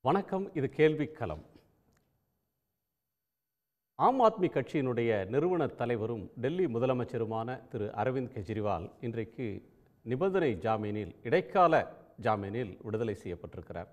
வணக்கம் இது கேள்விக்களம் ஆம் ஆத்மி கட்சியினுடைய நிறுவன தலைவரும் டெல்லி முதலமைச்சருமான திரு அரவிந்த் கெஜ்ரிவால் இன்றைக்கு நிபந்தனை ஜாமீனில் இடைக்கால ஜாமீனில் விடுதலை செய்யப்பட்டிருக்கிறார்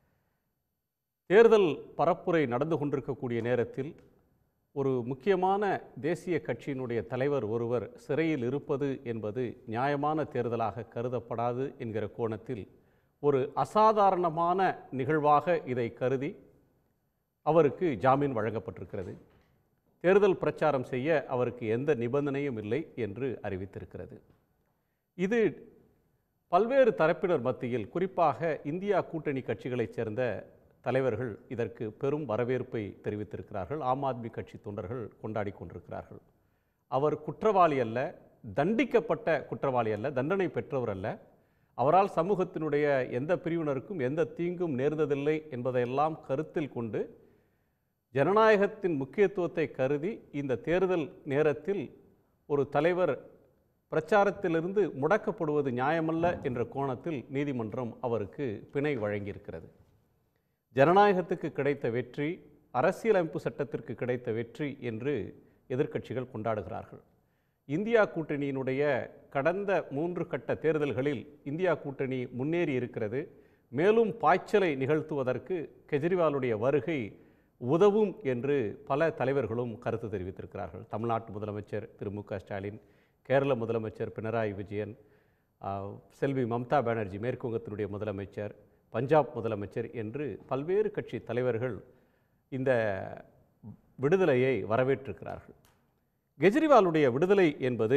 தேர்தல் பரப்புரை நடந்து கொண்டிருக்கக்கூடிய நேரத்தில் ஒரு முக்கியமான தேசிய கட்சியினுடைய தலைவர் ஒருவர் சிறையில் இருப்பது என்பது நியாயமான தேர்தலாக கருதப்படாது என்கிற கோணத்தில் ஒரு அசாதாரணமான நிகழ்வாக இதை கருதி அவருக்கு ஜாமீன் வழங்கப்பட்டிருக்கிறது தேர்தல் பிரச்சாரம் செய்ய அவருக்கு எந்த நிபந்தனையும் இல்லை என்று அறிவித்திருக்கிறது இது பல்வேறு தரப்பினர் மத்தியில் குறிப்பாக இந்தியா கூட்டணி கட்சிகளைச் சேர்ந்த தலைவர்கள் இதற்கு பெரும் வரவேற்பை தெரிவித்திருக்கிறார்கள் ஆம் ஆத்மி கட்சி தொண்டர்கள் கொண்டாடி கொண்டிருக்கிறார்கள் அவர் குற்றவாளி அல்ல தண்டிக்கப்பட்ட குற்றவாளி அல்ல தண்டனை பெற்றவர் அல்ல அவரால் சமூகத்தினுடைய எந்த பிரிவினருக்கும் எந்த தீங்கும் நேர்ந்ததில்லை என்பதையெல்லாம் கருத்தில் கொண்டு ஜனநாயகத்தின் முக்கியத்துவத்தை கருதி இந்த தேர்தல் நேரத்தில் ஒரு தலைவர் பிரச்சாரத்திலிருந்து முடக்கப்படுவது நியாயமல்ல என்ற கோணத்தில் நீதிமன்றம் அவருக்கு பிணை வழங்கியிருக்கிறது ஜனநாயகத்துக்கு கிடைத்த வெற்றி அரசியலமைப்பு சட்டத்திற்கு கிடைத்த வெற்றி என்று எதிர்க்கட்சிகள் கொண்டாடுகிறார்கள் இந்தியா கூட்டணியினுடைய கடந்த மூன்று கட்ட தேர்தல்களில் இந்தியா கூட்டணி முன்னேறி இருக்கிறது மேலும் பாய்ச்சலை நிகழ்த்துவதற்கு கெஜ்ரிவாலுடைய வருகை உதவும் என்று பல தலைவர்களும் கருத்து தெரிவித்திருக்கிறார்கள் தமிழ்நாட்டு முதலமைச்சர் திரு மு க ஸ்டாலின் கேரள முதலமைச்சர் பினராயி விஜயன் ஆஹ், செல்வி மம்தா பானர்ஜி மேற்குவங்கத்தினுடைய முதலமைச்சர் பஞ்சாப் முதலமைச்சர் என்று பல்வேறு கட்சி தலைவர்கள் இந்த விடுதலையை வரவேற்றிருக்கிறார்கள் கெஜ்ரிவாலுடைய விடுதலை என்பது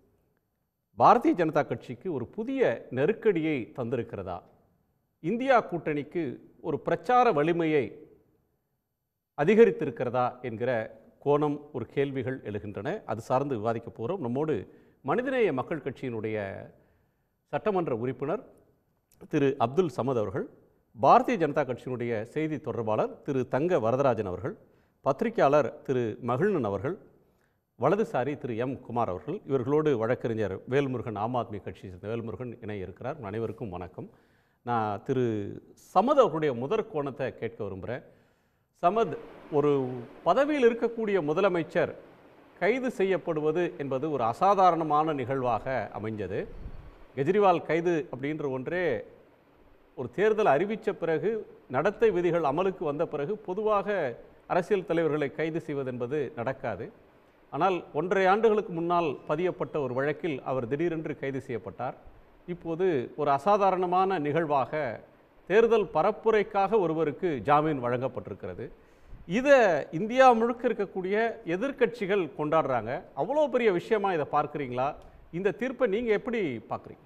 பாரதிய ஜனதா கட்சிக்கு ஒரு புதிய நெருக்கடியை தந்திருக்கிறதா இந்தியா கூட்டணிக்கு ஒரு பிரச்சார வலிமையை அதிகரித்திருக்கிறதா என்கிற கோணம் ஒரு கேள்விகள் எழுகின்றன அது சார்ந்து விவாதிக்க போகிறோம் நம்மோடு மனிதநேய மக்கள் கட்சியினுடைய சட்டமன்ற உறுப்பினர் திரு அப்துல் சமத் அவர்கள் பாரதிய ஜனதா கட்சியினுடைய செய்தி தொடர்பாளர் திரு தங்க வரதராஜன் அவர்கள் பத்திரிகையாளர் திரு மகிழ்நன் அவர்கள் வலதுசாரி திரு எம் குமார் அவர்கள் இவர்களோடு வழக்கறிஞர் வேல்முருகன் ஆம் ஆத்மி கட்சி சேர்ந்த வேல்முருகன் இணைய இருக்கிறார் உங்கள் அனைவருக்கும் வணக்கம் நான் திரு சமத் அவர்களுடைய முதற் கோணத்தை கேட்க விரும்புகிறேன் சமத் ஒரு பதவியில் இருக்கக்கூடிய முதலமைச்சர் கைது செய்யப்படுவது என்பது ஒரு அசாதாரணமான நிகழ்வாக அமைஞ்சது கெஜ்ரிவால் கைது அப்படின்ற ஒன்றே ஒரு தேர்தல் அறிவித்த பிறகு நடத்தை விதிகள் அமலுக்கு வந்த பிறகு பொதுவாக அரசியல் தலைவர்களை கைது செய்வது என்பது நடக்காது ஆனால் ஒன்றரை ஆண்டுகளுக்கு முன்னால் பதியப்பட்ட ஒரு வழக்கில் அவர் திடீரென்று கைது செய்யப்பட்டார் இப்போது ஒரு அசாதாரணமான நிகழ்வாக தேர்தல் பரப்புரைக்காக ஒருவருக்கு ஜாமீன் வழங்கப்பட்டிருக்கிறது இதை இந்தியா முழுக்க இருக்கக்கூடிய எதிர்க்கட்சிகள் கொண்டாடுறாங்க அவ்வளோ பெரிய விஷயமா இதை பார்க்குறீங்களா இந்த தீர்ப்பை நீங்கள் எப்படி பார்க்குறீங்க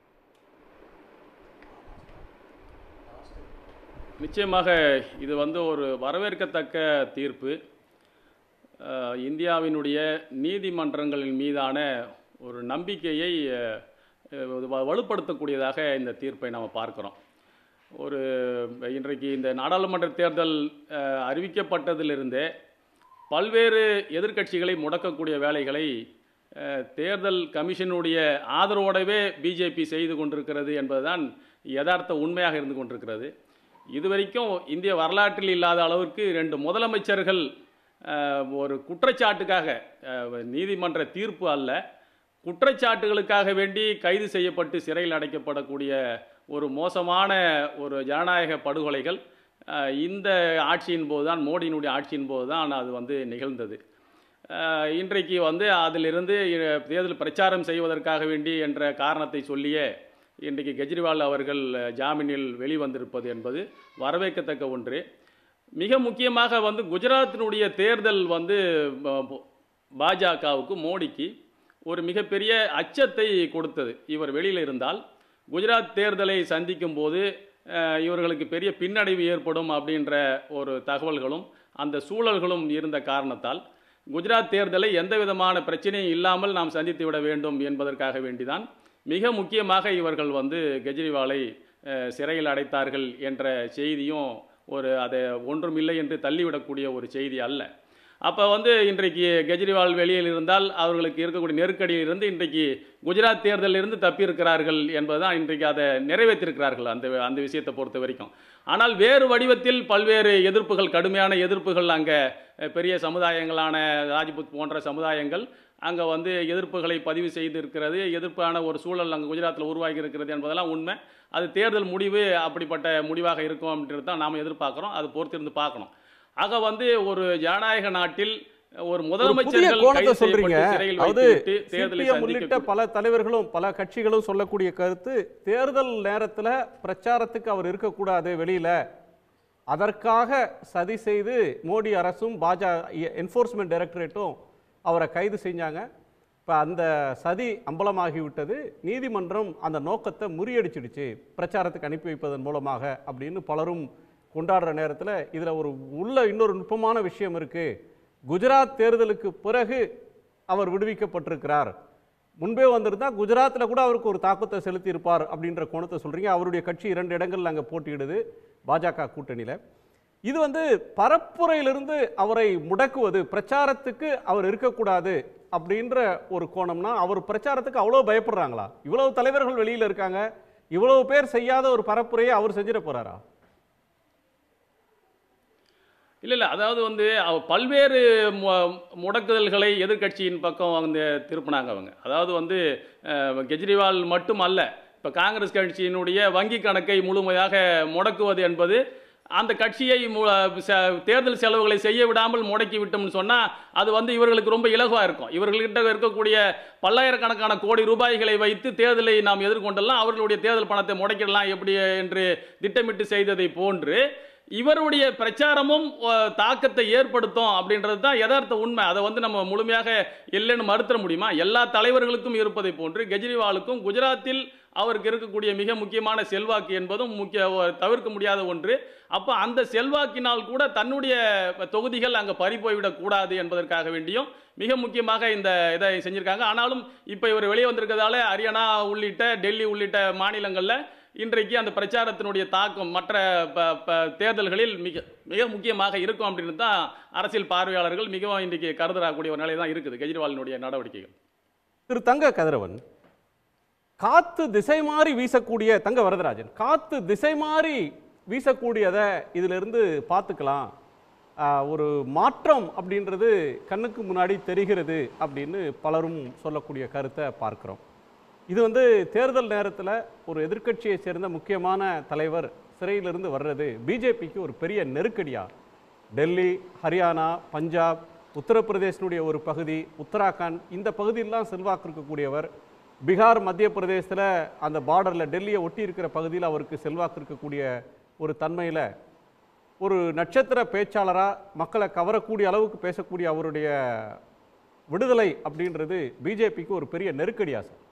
நிச்சயமாக இது வந்து ஒரு வரவேற்கத்தக்க தீர்ப்பு அஹ், இந்தியாவினுடைய நீதிமன்றங்களின் மீதான ஒரு நம்பிக்கையை அஹ், அஹ், வ- வலுப்படுத்தக்கூடியதாக இந்த தீர்ப்பை நாம் பார்க்கிறோம் ஒரு இன்றைக்கு இந்த நாடாளுமன்ற தேர்தல் அஹ், அறிவிக்கப்பட்டதிலிருந்தே பல்வேறு எதிர்க்கட்சிகளை முடக்கக்கூடிய வேலைகளை அஹ், தேர்தல் கமிஷனுடைய ஆதரவோடவே பிஜேபி செய்து கொண்டிருக்கிறது என்பதுதான் யதார்த்த உண்மையாக இருந்து கொண்டிருக்கிறது இதுவரைக்கும் இந்திய வரலாற்றில் இல்லாத அளவிற்கு ரெண்டு முதலமைச்சர்கள் அஹ், ஒரு குற்றச்சாட்டுக்காக அஹ், நீதிமன்ற தீர்ப்பு அல்ல குற்றச்சாட்டுகளுக்காக வேண்டி கைது செய்யப்பட்டு சிறையில் அடைக்கப்படக்கூடிய ஒரு மோசமான ஒரு ஜனநாயக படுகொலைகள் அஹ், இந்த ஆட்சியின் போது தான் மோடியினுடைய ஆட்சியின் போது தான் அது வந்து நிகழ்ந்தது அஹ், இன்றைக்கு வந்து அதிலிருந்து இ- தேர்தல் பிரச்சாரம் செய்வதற்காக வேண்டி என்ற காரணத்தை சொல்லியே இன்றைக்கு கெஜ்ரிவால் அவர்கள் அஹ், ஜாமீனில் வெளிவந்திருப்பது என்பது வரவேற்கத்தக்க ஒன்று மிக முக்கியமாக வந்து குஜராத்தினுடைய தேர்தல் வந்து ப- பாஜகவுக்கு மோடிக்கு ஒரு மிகப்பெரிய அச்சத்தை கொடுத்தது இவர் வெளியில் இருந்தால் குஜராத் தேர்தலை சந்திக்கும் போது அஹ், இவர்களுக்கு பெரிய பின்னடைவு ஏற்படும் அப்படின்ற ஒரு தகவல்களும் அந்த சூழல்களும் இருந்த காரணத்தால் குஜராத் தேர்தலை எந்த விதமான பிரச்சனையும் இல்லாமல் நாம் சந்தித்து விட வேண்டும் என்பதற்காக வேண்டிதான் மிக முக்கியமாக இவர்கள் வந்து கெஜ்ரிவாலை அஹ், சிறையில் அடைத்தார்கள் என்ற செய்தியும் ஒரு அதை ஒன்றுமில்லை என்று தள்ளிவிடக்கூடிய ஒரு செய்தி அல்ல அப்போ வந்து இன்றைக்கு கெஜ்ரிவால் வெளியில் இருந்தால் அவர்களுக்கு இருக்கக்கூடிய நெருக்கடியிலிருந்து இன்றைக்கு குஜராத் தேர்தலிலிருந்து தப்பியிருக்கிறார்கள் என்பதுதான் இன்றைக்கு அதை நிறைவேற்றிருக்கிறார்கள் அந்த அந்த விஷயத்தை பொறுத்த வரைக்கும் ஆனால் வேறு வடிவத்தில் பல்வேறு எதிர்ப்புகள் கடுமையான எதிர்ப்புகள் அங்கே பெரிய சமுதாயங்களான ராஜ்புத் போன்ற சமுதாயங்கள் அங்கே வந்து எதிர்ப்புகளை பதிவு செய்து இருக்கிறது எதிர்ப்பான ஒரு சூழல் அங்கே குஜராத்தில் உருவாகி இருக்கிறது என்பதெல்லாம் உண்மை அது தேர்தல் முடிவு அப்படிப்பட்ட முடிவாக இருக்கும் அப்படின்றது தான் நாம் எதிர்பார்க்குறோம் அது பொறுத்திருந்து பார்க்கணும் ஆக வந்து ஒரு ஜனநாயக நாட்டில் ஒரு ஒரு புதிய முதலமைச்சர்கள் கோணத்தை கைது சொல்றீங்க செய்யப்பட்டு சிறையில் அதாவது வைத்துவிட்டு தேர்தலை சிபிஎம் உள்ளிட்ட சந்திக்க பல தலைவர்களும் பல கட்சிகளும் சொல்லக்கூடிய கருத்து தேர்தல் நேரத்துல பிரச்சாரத்துக்கு அவர் இருக்கக்கூடாது வெளியில அதற்காக சதி செய்து மோடி அரசும் பாஜக என்ஃபோர்ஸ்மெண்ட் டைரக்டரேட்டும் அவரை கைது செஞ்சாங்க இப்போ அந்த சதி அம்பலமாகிவிட்டது நீதிமன்றம் அந்த நோக்கத்தை முறியடிச்சிடுச்சு பிரச்சாரத்துக்கு அனுப்பி வைப்பதன் மூலமாக அப்படின்னு பலரும் கொண்டாடுற நேரத்தில் இதில் ஒரு உள்ள இன்னொரு நுட்பமான விஷயம் இருக்கு குஜராத் தேர்தலுக்கு பிறகு அவர் விடுவிக்கப்பட்டிருக்கிறார் முன்பே வந்திருந்தா குஜராத்தில் கூட அவருக்கு ஒரு தாக்கத்தை செலுத்தி இருப்பார் அப்படின்ற கோணத்தை சொல்றீங்க அவருடைய கட்சி இரண்டு இடங்கள்ல அங்கே போட்டியிடுது பாஜக கூட்டணியில் இது வந்து பரப்புரையிலிருந்து அவரை முடக்குவது பிரச்சாரத்துக்கு அவர் இருக்கக்கூடாது அப்படின்ற ஒரு கோணம்னா அவர் பிரச்சாரத்துக்கு அவ்வளோ பயப்படுறாங்களா இவ்வளவு தலைவர்கள் வெளியில இருக்காங்க இவ்வளவு பேர் செய்யாத ஒரு பரப்புரையை அவர் செஞ்சிட போறாரா இல்லை இல்லை அதாவது வந்து அவ- பல்வேறு மு- முடக்குதல்களை எதிர்க்கட்சியின் பக்கம் வந்து திருப்பினாங்க அவங்க அதாவது வந்து அஹ், கெஜ்ரிவால் மட்டும் அல்ல இப்போ காங்கிரஸ் கட்சியினுடைய வங்கி கணக்கை முழுமையாக முடக்குவது என்பது அந்த கட்சியை மு- ச- தேர்தல் செலவுகளை செய்ய விடாமல் முடக்கி விட்டோம்னு சொன்னால் அது வந்து இவர்களுக்கு ரொம்ப இலகுவாக இருக்கும் இவர்கள்கிட்ட இருக்கக்கூடிய பல்லாயிரக்கணக்கான கோடி ரூபாய்களை வைத்து தேர்தலை நாம் எதிர்கொண்டெல்லாம் அவர்களுடைய தேர்தல் பணத்தை முடக்கிடலாம் எப்படி என்று திட்டமிட்டு செய்ததை போன்று இவருடைய பிரச்சாரமும் அஹ், தாக்கத்தை ஏற்படுத்தும் அப்படின்றது தான் யதார்த்த உண்மை அதை வந்து நம்ம முழுமையாக இல்லைன்னு மறுத்தர முடியுமா எல்லா தலைவர்களுக்கும் இருப்பதை போன்று கெஜ்ரிவாலுக்கும் குஜராத்தில் அவருக்கு இருக்கக்கூடிய மிக முக்கியமான செல்வாக்கு என்பதும் முக்கிய ஒ- தவிர்க்க முடியாத ஒன்று அப்போ அந்த செல்வாக்கினால் கூட தன்னுடைய தொகுதிகள் அங்கே பறி போய்விடக் கூடாது என்பதற்காக வேண்டியும் மிக முக்கியமாக இந்த இதை செஞ்சிருக்காங்க ஆனாலும் இப்போ இவர் வெளியே வந்திருக்கிறதால ஹரியானா உள்ளிட்ட டெல்லி உள்ளிட்ட மாநிலங்களில் இன்றைக்கு அந்த பிரச்சாரத்தினுடைய தாக்கம் மற்ற ப- ப- தேர்தல்களில் மிக மிக முக்கியமாக இருக்கும் அப்படின்னு தான் அரசியல் பார்வையாளர்கள் மிகவும் இன்றைக்கு கருதக்கூடிய ஒரு நிலை தான் இருக்குது கெஜ்ரிவாலினுடைய நடவடிக்கைகள் திரு தங்க கதிரவன் காத்து திசை மாறி வீசக்கூடிய தங்க வரதராஜன் காத்து திசை மாறி வீசக்கூடியதை இதிலிருந்து பார்த்துக்கலாம் ஆஹ், ஒரு மாற்றம் அப்படின்றது கண்ணுக்கு முன்னாடி தெரிகிறது அப்படின்னு பலரும் சொல்லக்கூடிய கருத்தை பார்க்கிறோம் இது வந்து தேர்தல் நேரத்தில் ஒரு எதிர்க்கட்சியை சேர்ந்த முக்கியமான தலைவர் சிறையிலிருந்து வர்றது பிஜேபிக்கு ஒரு பெரிய நெருக்கடியா டெல்லி ஹரியானா பஞ்சாப் உத்தரப்பிரதேசனுடைய ஒரு பகுதி உத்தராகண்ட் இந்த பகுதியெல்லாம் செல்வாக்கு இருக்கக்கூடியவர் பீகார் மத்திய பிரதேசத்தில் அந்த பார்டரில் டெல்லியை ஒட்டி இருக்கிற பகுதியில் அவருக்கு செல்வாக்கு இருக்கக்கூடிய ஒரு தன்மையில் ஒரு நட்சத்திர பேச்சாளராக மக்களை கவரக்கூடிய அளவுக்கு பேசக்கூடிய அவருடைய விடுதலை அப்படின்றது பிஜேபிக்கு ஒரு பெரிய நெருக்கடியா சார்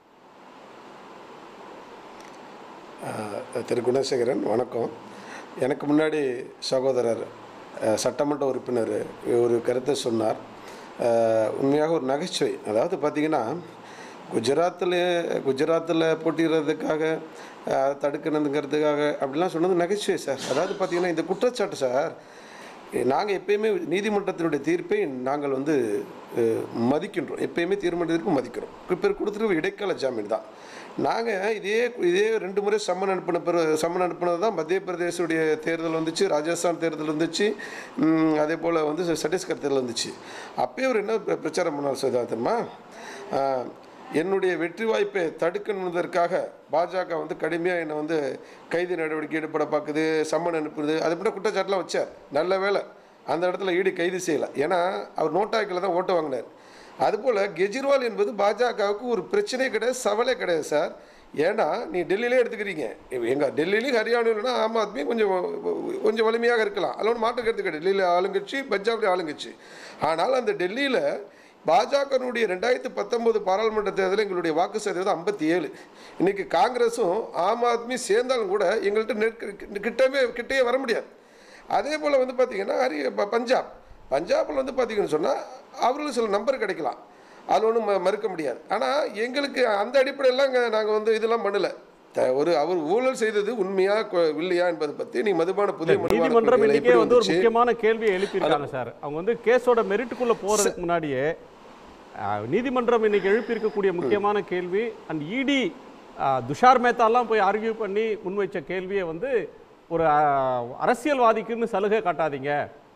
அஹ் திரு குணசேகரன் வணக்கம் எனக்கு முன்னாடி சகோதரர் அஹ், சட்டமன்ற உறுப்பினர் ஒரு கருத்தை சொன்னார் அஹ், உண்மையாக ஒரு நகைச்சுவை அதாவது பார்த்தீங்கன்னா குஜராத்தில் குஜராத்தில் போட்டிடுறதுக்காக அஹ், தடுக்கணுங்கிறதுக்காக அப்படிலாம் சொன்னது நகைச்சுவை சார் அதாவது பார்த்தீங்கன்னா இந்த குற்றச்சாட்டு சார் நாங்கள் எப்பயுமே நீதிமன்றத்தினுடைய தீர்ப்பை நாங்கள் வந்து அஹ், மதிக்கின்றோம் எப்பயுமே தீர்மானத்திற்கு மதிக்கிறோம் இப்போ கொடுத்துருக்க இடைக்கால ஜாமீன் தான் நாங்கள் இதே இதே ரெண்டு முறை சம்மன் அனுப்பின பிற சம்மன் அனுப்பினது தான் மத்திய பிரதேசனுடைய தேர்தல் வந்துச்சு ராஜஸ்தான் தேர்தல் வந்துச்சு ம், அதே போல் வந்து சத்தீஸ்கர் தேர்தல் வந்துச்சு அப்பயே அவர் என்ன பிர- பிரச்சாரம் பண்ணார் சார் தெரியுமா ஆஹ், என்னுடைய வெற்றி வாய்ப்பை தடுக்கணுவதற்காக பாஜக வந்து கடுமையாக என்னை வந்து கைது நடவடிக்கை ஈடுபட பார்க்குது சம்மன் அனுப்புது அது மட்டும் குற்றச்சாட்டுலாம் வச்சார் நல்ல வேலை அந்த இடத்துல ஈடு கைது செய்யலை ஏன்னா அவர் நோட்டாக்கில் தான் ஓட்டு வாங்கினார் அதுபோல் கெஜ்ரிவால் என்பது பாஜகவுக்கு ஒரு பிரச்சனையே கிடையாது சவாலே கிடையாது சார் ஏன்னா நீ டெல்லியிலே எடுத்துக்கிறீங்க எங்கள் டெல்லியிலையும் ஹரியானாவில்னா ஆம் ஆத்மி கொஞ்சம் கொஞ்சம் வலிமையாக இருக்கலாம் அதில் ஒன்று மாற்று கருத்து கிடையாது டெல்லியில் ஆளுங்கட்சி பஞ்சாப்லேயும் ஆளுங்கட்சி ஆனால் அந்த டெல்லியில் பாஜகனுடைய ரெண்டாயிரத்தி பத்தொன்பது பாராளுமன்ற தேர்தலில் எங்களுடைய வாக்கு சதவீதம் ஐம்பத்தி ஏழு இன்னைக்கு காங்கிரஸும் ஆம் ஆத்மி சேர்ந்தாலும் கூட எங்கள்கிட்ட நெருக்க கிட்டவே கிட்டே வர முடியாது அதே போல் வந்து பார்த்தீங்கன்னா ஹரி ப- பஞ்சாப் பஞ்சாபில் வந்து பார்த்தீங்கன்னு சொன்னால் அவர்களுக்கு சில நம்பர் கிடைக்கலாம் அது ஒன்றும் ம மறுக்க முடியாது ஆனால் எங்களுக்கு அந்த அடிப்படையெல்லாம் நாங்கள் வந்து இதெல்லாம் பண்ணலை த- ஒரு அவர் ஊழல் செய்தது உண்மையா கொ- இல்லையா என்பதை பத்தி நீ மதுபான புதிய மதுபான நீதிமன்றம் கொள்கையில இன்னைக்கே எப்படி வந்து ஒரு வந்துச்சு? முக்கியமான கேள்வியை எழுப்பியிருக்காங்க சார் அவங்க வந்து கேஸோட மெரிட்டுக்குள்ள போறதுக்கு முன்னாடியே அஹ், நீதிமன்றம் இன்னைக்கு எழுப்பியிருக்கக்கூடிய முக்கியமான கேள்வி அண்ட் இடி துஷார் மேத்தாலாம் போய் ஆர்கியூ பண்ணி முன்வைச்ச கேள்வியை வந்து ஒரு அஹ், அரசியல்வாதிக்குன்னு சலுகை காட்டாதீங்க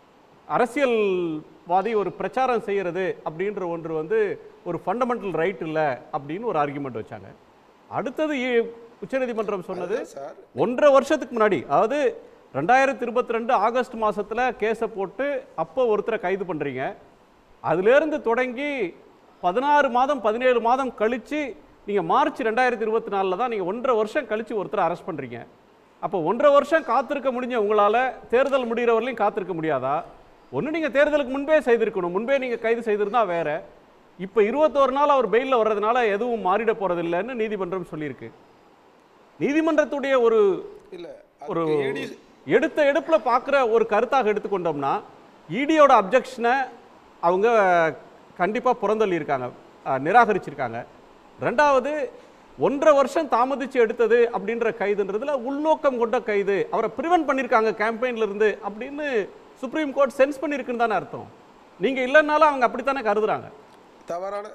அரசியல்வாதி ஒரு பிரச்சாரம் செய்யறது அப்படின்ற ஒன்று வந்து ஒரு ஃபண்டமெண்டல் ரைட் இல்லை அப்படின்னு ஒரு ஆர்கியூமெண்ட் வச்சாங்க அடுத்தது இ- உச்சநீதிமன்றம் சொன்னது அதான் சார் ஒன்றரை வருஷத்துக்கு முன்னாடி அதாவது ரெண்டாயிரத்தி இருபத்தி ரெண்டு ஆகஸ்ட் மாசத்துல கேஸை போட்டு அப்போ ஒருத்தரை கைது பண்றீங்க அதிலிருந்து தொடங்கி பதினாறு மாதம் பதினேழு மாதம் கழிச்சு நீங்க மார்ச் ரெண்டாயிரத்தி இருபத்தி நாலில் தான் நீங்க ஒன்றரை வருஷம் கழிச்சு ஒருத்தரை அரெஸ்ட் பண்றீங்க அப்போ ஒன்றரை வருஷம் காத்திருக்க முடிஞ்ச உங்களால தேர்தல் முடிகிற வரலையும் காத்திருக்க முடியாதா ஒன்று நீங்க தேர்தலுக்கு முன்பே செய்திருக்கணும் முன்பே நீங்க கைது செய்திருந்தா வேற இப்போ இருபத்தோரு நாள் அவர் பெயிலில் வர்றதுனால எதுவும் மாறிட போறதில்லைன்னு நீதிமன்றம் சொல்லியிருக்கு நீதிமன்றத்துடைய ஒரு இல்ல ஒரு அதுக்கு ED எடுத்த எடுப்புல பார்க்குற ஒரு கருத்தாக எடுத்துக்கொண்டோம்னா இடியோட அப்ஜெக்ஷனை அவங்க கண்டிப்பா புறந்தள்ளியிருக்காங்க அஹ், நிராகரிச்சிருக்காங்க ரெண்டாவது ஒன்றரை வருஷம் தாமதிச்சு எடுத்தது அப்படின்ற கைதுன்றதுல உள்நோக்கம் கொண்ட கைது அவரை ப்ரிவென்ட் பண்ணியிருக்காங்க campaignல இருந்து அப்படின்னு சுப்ரீம் கோர்ட் சென்ஸ் பண்ணியிருக்குன்னு தானே அர்த்தம் நீங்க இல்லைன்னாலும் அவங்க அப்படித்தானே கருதுறாங்க தவறான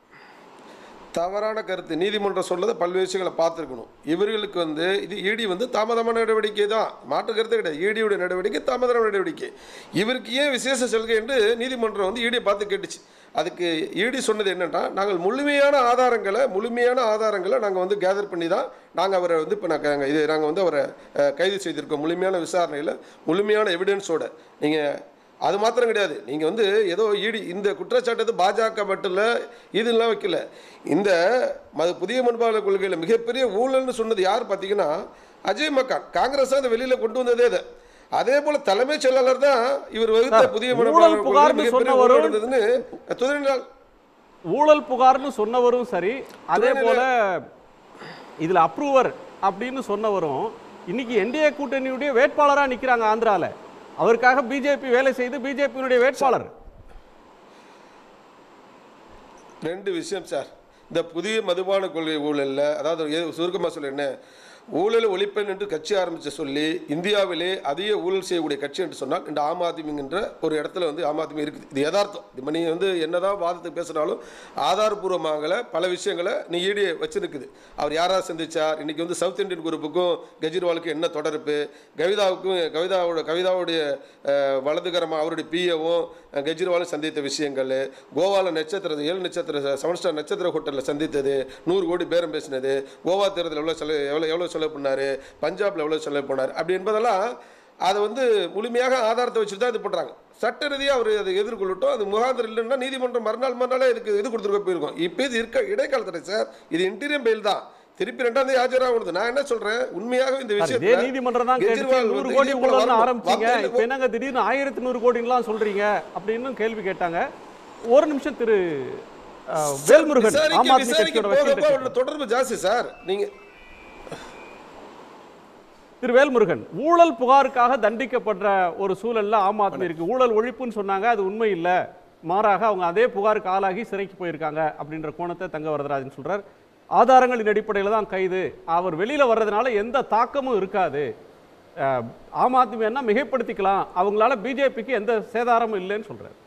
தவறான கருத்து நீதிமன்றம் சொல்லதை பல்வேறு விஷயங்களை பார்த்துருக்கணும் இவர்களுக்கு வந்து இது இடி வந்து தாமதமான நடவடிக்கை தான் மாற்று கருத்து கிடையாது ஈடியோட நடவடிக்கை தாமதமான நடவடிக்கை இவருக்கு ஏன் விசேஷ சலுகை என்று நீதிமன்றம் வந்து ஈடியை பார்த்து கேட்டுச்சு அதுக்கு ஈடி சொன்னது என்னன்னா நாங்கள் முழுமையான ஆதாரங்களை முழுமையான ஆதாரங்களை நாங்கள் வந்து கேதர் பண்ணி தான் நாங்கள் அவரை வந்து இப்போ நாங்கள் இது நாங்கள் வந்து அவரை அஹ், கைது செய்திருக்கோம் முழுமையான விசாரணையில் முழுமையான எவிடன்ஸோட நீங்கள் அது மாத்திரம் கிடையாது நீங்கள் வந்து ஏதோ ஈடி இந்த குற்றச்சாட்டு பாஜக மட்டும் இல்லை இதெல்லாம் வைக்கல இந்த மது புதிய மண்பாளர் கொள்கையில் மிகப்பெரிய ஊழல்னு சொன்னது யார் பார்த்தீங்கன்னா அஜய் மக்கான் காங்கிரஸ் தான் அதை வெளியில் கொண்டு வந்ததே அதை அதே போல தலைமைச் செயலாளர் தான் இவர் வகுத்த சார், புதிய ஊழல் மண்பாளர் கொள்கை புகார்னு மிகப்பெரிய சொன்னவரும் ஊழல் இருந்ததுன்னு துணைநிலை ஊழல் புகார்னு சொன்னவரும் சரி அதே துணைநிலை- போல இதுல அப்ரூவர் அப்படின்னு சொன்னவரும் இன்னைக்கு என்டிஏ கூட்டணியுடைய வேட்பாளரா நிக்கிறாங்க ஆந்திரால அவருக்காக பிஜேபி வேலை செய்து பிஜேபியினுடைய வேட்பாளர் ரெண்டு விஷயம் சார் இந்த புதிய மதுபான கொள்கை ஊழலில் அதாவது சுருக்கமாக சொல்ல என்ன ஊழலை ஒழிப்பேன் என்று கட்சி ஆரம்பிச்ச சொல்லி இந்தியாவிலே அதிக ஊழல் செய்யக்கூடிய கட்சி என்று சொன்னால் இந்த ஆம் ஆத்மிங்கிற ஒரு இடத்துல வந்து ஆம் ஆத்மி இருக்குது இது யதார்த்தம் இது நீ வந்து என்னதான் வாதத்துக்கு பேசினாலும் ஆதாரபூர்வமாக பல விஷயங்களை நீ ஈடியை வச்சிருக்குது அவர் யாரா சந்திச்சார் இன்னைக்கு வந்து சவுத் இந்தியன் குரூப்புக்கும் கெஜ்ரிவாலுக்கும் என்ன தொடர்பு கவிதாவுக்கும் கவிதாவோட கவிதாவுடைய அஹ், வலதுகரமாக அவருடைய பிஏவும் கெஜ்ரிவாலும் சந்தித்த விஷயங்கள் கோவாவில் நட்சத்திர ஏழு நட்சத்திர செவன் ஸ்டார் நட்சத்திர ஹோட்டலில் சந்தித்தது நூறு கோடி பேரம் பேசினது கோவா தேர்தல் எவ்வளோ செலவு எவ்வளோ எவ்வளோ செலவு பண்ணார் பஞ்சாப்ல எவ்வளோ செலவு பண்ணார் அப்படி என்பதெல்லாம் அதை வந்து முழுமையாக ஆதாரத்தை வச்சுட்டு தான் இது பண்ணுறாங்க சட்ட ரீதியாக அவர் அதை எதிர்கொள்ளட்டும் அது முகாந்திரம் இல்லைன்னா நீதிமன்றம் மறுநாள் மறுநாளே இதுக்கு இது கொடுத்துருக்க போயிருக்கோம் இப்போ இது இருக்க இடைக்காலத்தில் சார் இது இன்டீரியம் பெயில் தான் திருப்பி ரெண்டாம் தேதி ஆஜராக நான் என்ன சொல்றேன் உண்மையாக இந்த இதே விஷயத்துல நீதிமன்றம் தான் கேட்டுச்சு கெஜ்ரிவால் நூறு வந்து கோடி இதே போல ஊழல்னு வரணும். ஆரம்பிச்சீங்க வார்த்தையில இப்ப என்னங்க திடீர்னு ஆயிரத்தி நூறு கோடின்லாம் சொல்றீங்க அப்படின்னு கேள்வி கேட்டாங்க ஒரு நிமிஷம் திரு அஹ், வேல்முருகன் விசாரிக்க ஆம் ஆத்மி விசாரிக்க கட்சியோட போக வக்கீல் போக உள்ள தொடர்பு ஜாஸ்தி சார் நீங்க திரு வேல்முருகன் ஊழல் புகாருக்காக தண்டிக்கப்படுற ஒரு சூழல்ல ஆம் ஆத்மி இருக்கு ஊழல் ஒழிப்புன்னு சொன்னாங்க அது உண்மை இல்ல மாறாக அவங்க அதே புகாருக்கு ஆளாகி சிறைக்கு போயிருக்காங்க அப்படின்ற கோணத்தை தங்க வரதராஜன் சொல்றார் ஆதாரங்களின் அடிப்படையில் தான் கைது அவர் வெளியில வர்றதுனால எந்த தாக்கமும் இருக்காது அஹ், ஆம் ஆத்மி என்ன மிகைப்படுத்திக்கலாம் அவங்களால பிஜேபிக்கு எந்த சேதாரமும் இல்லைன்னு சொல்றாரு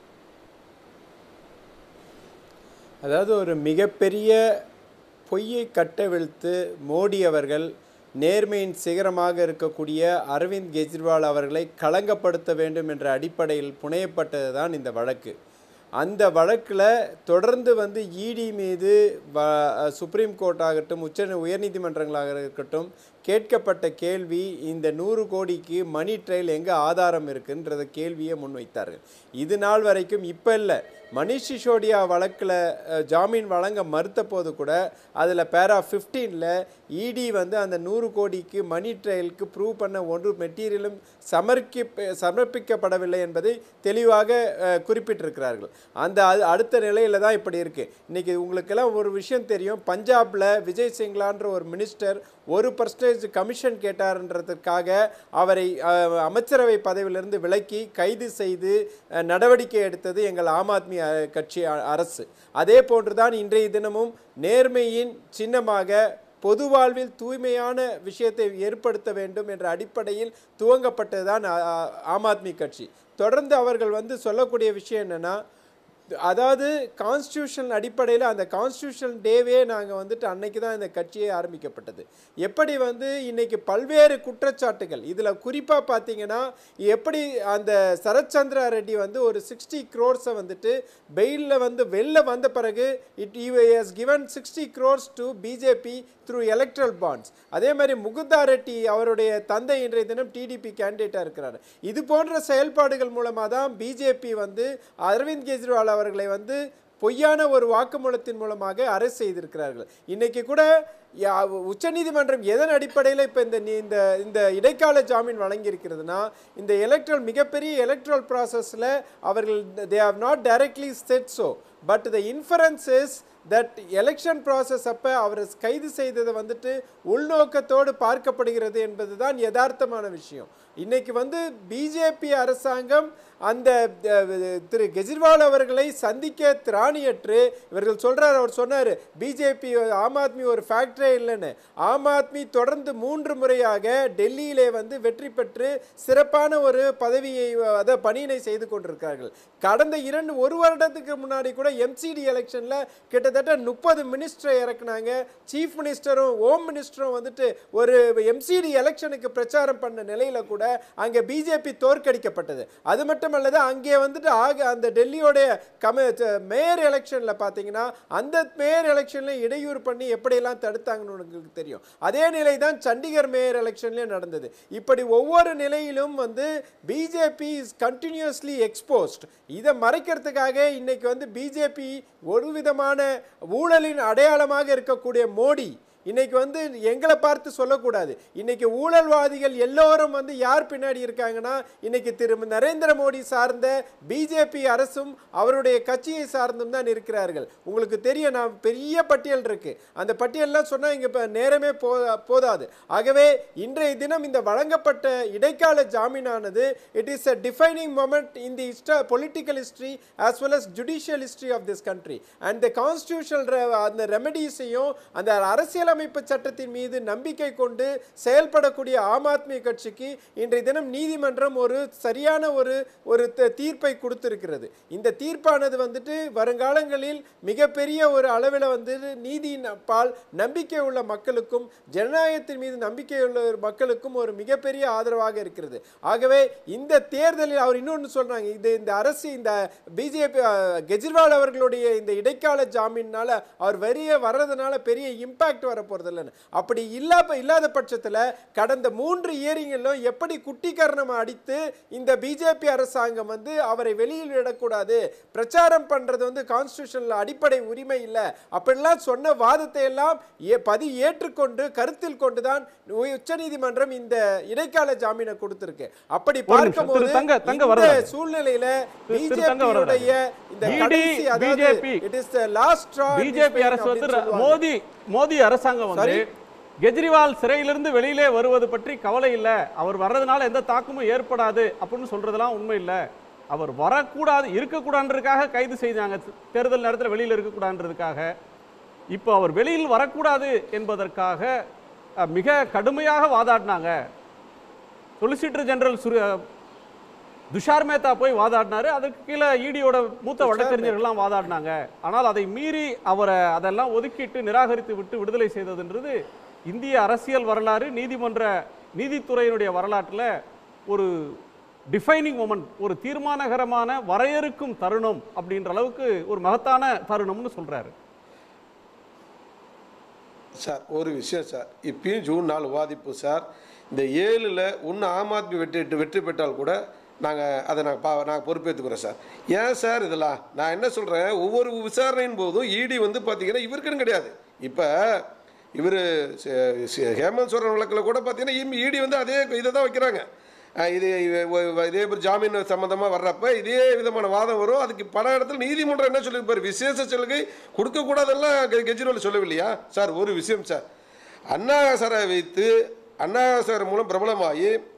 அதாவது ஒரு மிகப்பெரிய பொய்யை கட்டவிழ்த்து மோடி அவர்கள் நேர்மையின் சிகரமாக இருக்கக்கூடிய அரவிந்த் கெஜ்ரிவால் அவர்களை களங்கப்படுத்த வேண்டும் என்ற அடிப்படையில் புனையப்பட்டது தான் இந்த வழக்கு அந்த வழக்கில் தொடர்ந்து வந்து இடி மீது வ சுப்ரீம் கோர்ட் ஆகட்டும் உச்ச உயர்நீதிமன்றங்களாக இருக்கட்டும் கேட்கப்பட்ட கேள்வி இந்த நூறு கோடிக்கு மணி ட்ரையல் எங்கே ஆதாரம் இருக்குன்றத கேள்வியை முன்வைத்தார்கள் இது நாள் வரைக்கும் இப்போ இல்லை மணிஷ் சிசோடியா வழக்கில் ஜாமீன் வழங்க மறுத்த போது கூட அதில் பேரா ஃபிஃப்டீனில் இடி வந்து அந்த நூறு கோடிக்கு மணி ட்ரையலுக்கு ப்ரூவ் பண்ண ஒன்று மெட்டீரியலும் சமர்க்கி சமர்ப்பிக்கப்படவில்லை என்பதை தெளிவாக அஹ், குறிப்பிட்டிருக்கிறார்கள் அந்த அது அடுத்த நிலையில் தான் இப்படி இருக்குது இன்றைக்கி உங்களுக்கெல்லாம் ஒரு விஷயம் தெரியும் பஞ்சாபில் விஜய் சிங்லான்ற ஒரு மினிஸ்டர் ஒரு பர்சன்டேஜ் கமிஷன் கேட்டார்ன்றதுக்காக அவரை அஹ், அமைச்சரவை பதவியிலிருந்து விலக்கி கைது செய்து அஹ், நடவடிக்கை எடுத்தது எங்கள் ஆம் ஆத்மி அஹ், கட்சி அ- அரசு அதே போன்றுதான் இன்றைய தினமும் நேர்மையின் சின்னமாக பொது வாழ்வில் தூய்மையான விஷயத்தை ஏற்படுத்த வேண்டும் என்ற அடிப்படையில் துவங்கப்பட்டதுதான் ஆ- ஆ- ஆம் ஆத்மி கட்சி தொடர்ந்து அவர்கள் வந்து சொல்லக்கூடிய விஷயம் என்னன்னா அதாவது கான்ஸ்டியூஷன் அடிப்படையில் அந்த கான்ஸ்டியூஷன் டேவே நாங்கள் வந்துட்டு அன்னைக்கு தான் இந்த கட்சியே ஆரம்பிக்கப்பட்டது எப்படி வந்து இன்னைக்கு பல்வேறு குற்றச்சாட்டுகள் இதில் குறிப்பாக பார்த்தீங்கன்னா எப்படி அந்த சரத்சந்திரா ரெட்டி வந்து ஒரு சிக்ஸ்டி க்ரோர்ஸை வந்துட்டு பெயிலில் வந்து வெளில வந்த பிறகு it has given sixty crores to BJP through electoral bonds அதே மாதிரி முகுந்தா ரெட்டி அவருடைய தந்தை இன்றைய தினம் டிடிபி கேண்டிடேட்டாக இருக்கிறார் இது போன்ற செயல்பாடுகள் மூலமாக தான் பிஜேபி வந்து அரவிந்த் கெஜ்ரிவால் அவர்களை வந்து பொய்யான ஒரு வாக்குமூலத்தின் மூலமாக அரெஸ்ட் செய்திருக்கிறார்கள் இன்னைக்கு கூட யா- உச்சநீதிமன்றம் எதன் அடிப்படையில் இப்போ இந்த நீ- இந்த இந்த இடைக்கால ஜாமீன் வழங்கியிருக்கிறதுனா இந்த எலக்ட்ரல் மிகப்பெரிய எலக்ட்ரல் ப்ராசஸில் அவர்கள் they have not directly said so but the inference is that election process அப்போ அவர் கைது செய்ததை வந்துட்டு உள்நோக்கத்தோடு பார்க்கப்படுகிறது என்பது தான் யதார்த்தமான விஷயம் இன்னைக்கு வந்து பிஜேபி அரசாங்கம் அந்த அஹ், திரு கெஜ்ரிவால் அவர்களை சந்திக்க திராணியற்று இவர்கள் சொல்றார் அவர் சொன்னார் பிஜேபி ஆம் ஆத்மி ஒரு ஃபேக்டரே இல்லைன்னு ஆம் ஆத்மி தொடர்ந்து மூன்று முறையாக டெல்லியிலே வந்து வெற்றி பெற்று சிறப்பான ஒரு பதவியை அத பணியினை செய்து கொண்டிருக்கிறார்கள் கடந்த இரண்டு ஒரு வருடத்துக்கு முன்னாடி கூட எம்சிடி எலெக்ஷன்ல கிட்டத்தட்ட முப்பது மினிஸ்டரை இறக்குனாங்க சீஃப் மினிஸ்டரும் ஹோம் மினிஸ்டரும் வந்துட்டு ஒரு எம்சிடி எலெக்ஷனுக்கு பிரச்சாரம் பண்ண நிலையில கூட அங்கே பிஜேபி தோற்கடிக்கப்பட்டது அது மட்டுமல்லது அங்கே வந்துட்டு ஆக அந்த டெல்லியோடைய கம த- மேயர் எலெக்ஷன்ல பார்த்தீங்கன்னா அந்த மேயர் எலெக்ஷன்ல இடையூறு பண்ணி எப்படியெல்லாம் தடுத்தாங்கன்னு உங்களுக்கு தெரியும் அதே நிலை தான் சண்டிகர் மேயர் எலெக்ஷன்லேயும் நடந்தது இப்படி ஒவ்வொரு நிலையிலும் வந்து பிஜேபி இஸ் கண்டினியூஸ்லி எக்ஸ்போஸ்ட் இதை மறைக்கிறதுக்காக இன்னைக்கு வந்து பிஜேபி ஒரு விதமான ஊழலின் அடையாளமாக இருக்கக்கூடிய மோடி இன்னைக்கு வந்து எங்களை பார்த்து சொல்லக்கூடாது இன்னைக்கு ஊழல்வாதிகள் எல்லோரும் வந்து யார் பின்னாடி இருக்காங்கன்னா இன்னைக்கு திரு நரேந்திர மோடி சார்ந்த பிஜேபி அரசும் அவருடைய கட்சியை சார்ந்தும் தான் இருக்கிறார்கள் உங்களுக்கு தெரியும் நான் பெரிய பட்டியல் இருக்கு அந்த பட்டியல்லாம் சொன்னா இங்க இப்ப நேரமே போ போதாது ஆகவே இன்றைய தினம் இந்த வழங்கப்பட்ட இடைக்கால ஜாமீனானது it is a defining moment in the political history as well as judicial history of this country and the constitutional re- அந்த ரெமெடிஸையும் அந்த அரசியலமைப்பு சட்டத்தின் மீது நம்பிக்கை கொண்டு செயல்படக்கூடிய ஆம் ஆத்மி கட்சிக்கு இன்றைய தினம் நீதிமன்றம் ஒரு சரியான ஒரு ஒரு த- தீர்ப்பை கொடுத்திருக்கிறது இந்த தீர்ப்பானது வந்துட்டு வருங்காலங்களில் மிகப்பெரிய ஒரு அளவில் வந்து நீதியின் பால் நம்பிக்கை உள்ள மக்களுக்கும் ஜனநாயகத்தின் மீது நம்பிக்கை உள்ள ஒரு மக்களுக்கும் ஒரு மிகப்பெரிய ஆதரவாக இருக்கிறது ஆகவே இந்த தேர்தலில் அவர் இன்னொன்று சொல்றாங்க இது இந்த அரசு இந்த பிஜேபி கெஜ்ரிவால் அவர்களுடைய இந்த இடைக்கால ஜாமீன்னால அவர் வரிய வர்றதுனால பெரிய இம்பாக்ட் வர போறதில்லைன்னு அப்படி இல்லா இல்லாத பட்சத்தில் கடந்த மூன்று இயரிங்களும் எப்படி குட்டிக்கரணம் அடித்து இந்த பிஜேபி அரசாங்கம் வந்து அவரை வெளியில் விடக்கூடாது பிரச்சாரம் பண்றது வந்து கான்ஸ்டியூஷன்ல அடிப்படை உரிமை இல்லை அப்படிலாம் சொன்ன வாதத்தை எல்லாம் ஏ- பதி ஏற்றுக்கொண்டு கருத்தில் கொண்டுதான் உச்சநீதிமன்றம் இந்த இடைக்கால ஜாமீனை கொடுத்திருக்கு அப்படி ஒரு நிமிஷம். பார்க்கும்போது திரு தங்க- தங்க இந்த வரதராஜன். சூழ்நிலையில திரு- திரு தங்க பிஜேபியுடைய வரதராஜன். இந்த ED, கடைசி அதாவது BJP it is the last straw BJP அரசு வந்து மோடி மோடி அரசாங்கம் வந்து Sorry? கெஜ்ரிவால் சிறையிலிருந்து வெளியிலே வருவது பற்றி கவலை இல்ல அவர் வர்றதுனால எந்த தாக்கமும் ஏற்படாது அப்படின்னு சொல்றதெல்லாம் உண்மை இல்ல அவர் வரக்கூடாது இருக்கக்கூடாதுன்றதுக்காக கைது செய்தாங்க தேர்தல் நேரத்தில் வெளியில் இருக்கக்கூடாதுன்றதுக்காக இப்போ அவர் வெளியில் வரக்கூடாது என்பதற்காக அஹ், மிக கடுமையாக வாதாடினாங்க சொலிசிட்டர் ஜெனரல் சுரு துஷார் மேத்தா போய் வாதாடினாரு அதுக்கு கீழே ஈடியோட மூத்த வழக்கறிஞர்கள்லாம் வாதாடினாங்க ஆனால் அதை மீறி அவரை அதெல்லாம் ஒதுக்கிட்டு நிராகரித்து விட்டு விடுதலை செய்ததுன்றது இந்திய அரசியல் வரலாறு நீதிமன்ற நீதித்துறையினுடைய வரலாற்றில் ஒரு டிஃபைனிங் மொமெண்ட் ஒரு தீர்மானகரமான வரையறுக்கும் தருணம் அப்படின்ற அளவுக்கு ஒரு மகத்தான தருணம்னு சொல்றாரு சார் ஒரு விஷயம் சார் இப்பயும் ஜூன் நாலு விவாதிப்பு சார் இந்த ஏழில் ஒன்று ஆம் ஆத்மி வெற்றி வெற்றி பெற்றால் கூட நாங்கள் அதை நாங்கள் பா நாங்கள் பொறுப்பேற்றுக்கிறோம் சார் ஏன் சார் இதெல்லாம் நான் என்ன சொல்கிறேன் ஒவ்வொரு விசாரணையின் போதும் இடி வந்து பார்த்தீங்கன்னா இவருக்குன்னு கிடையாது இப்போ இவர் ஹேமந்த் சோரன் வழக்கில் கூட பார்த்தீங்கன்னா இடி வந்து அதே இதை தான் வைக்கிறாங்க அஹ் இது இது ஒ- ஒ- இதே மாதிரி ஜாமீன் சம்மந்தமாக வர்றப்ப இதே விதமான வாதம் வரும் அதுக்கு பல இடத்துல நீதிமன்றம் என்ன சொல்லியிருப்பார் விசேஷ சலுகை கொடுக்கக்கூடாதெல்லாம் கெ- கெஜ்ரிவால் சொல்லவில்லையா சார் ஒரு விஷயம் சார் அண்ணா சாரை வைத்து அண்ணா சார் மூலம் பிரபலமாகி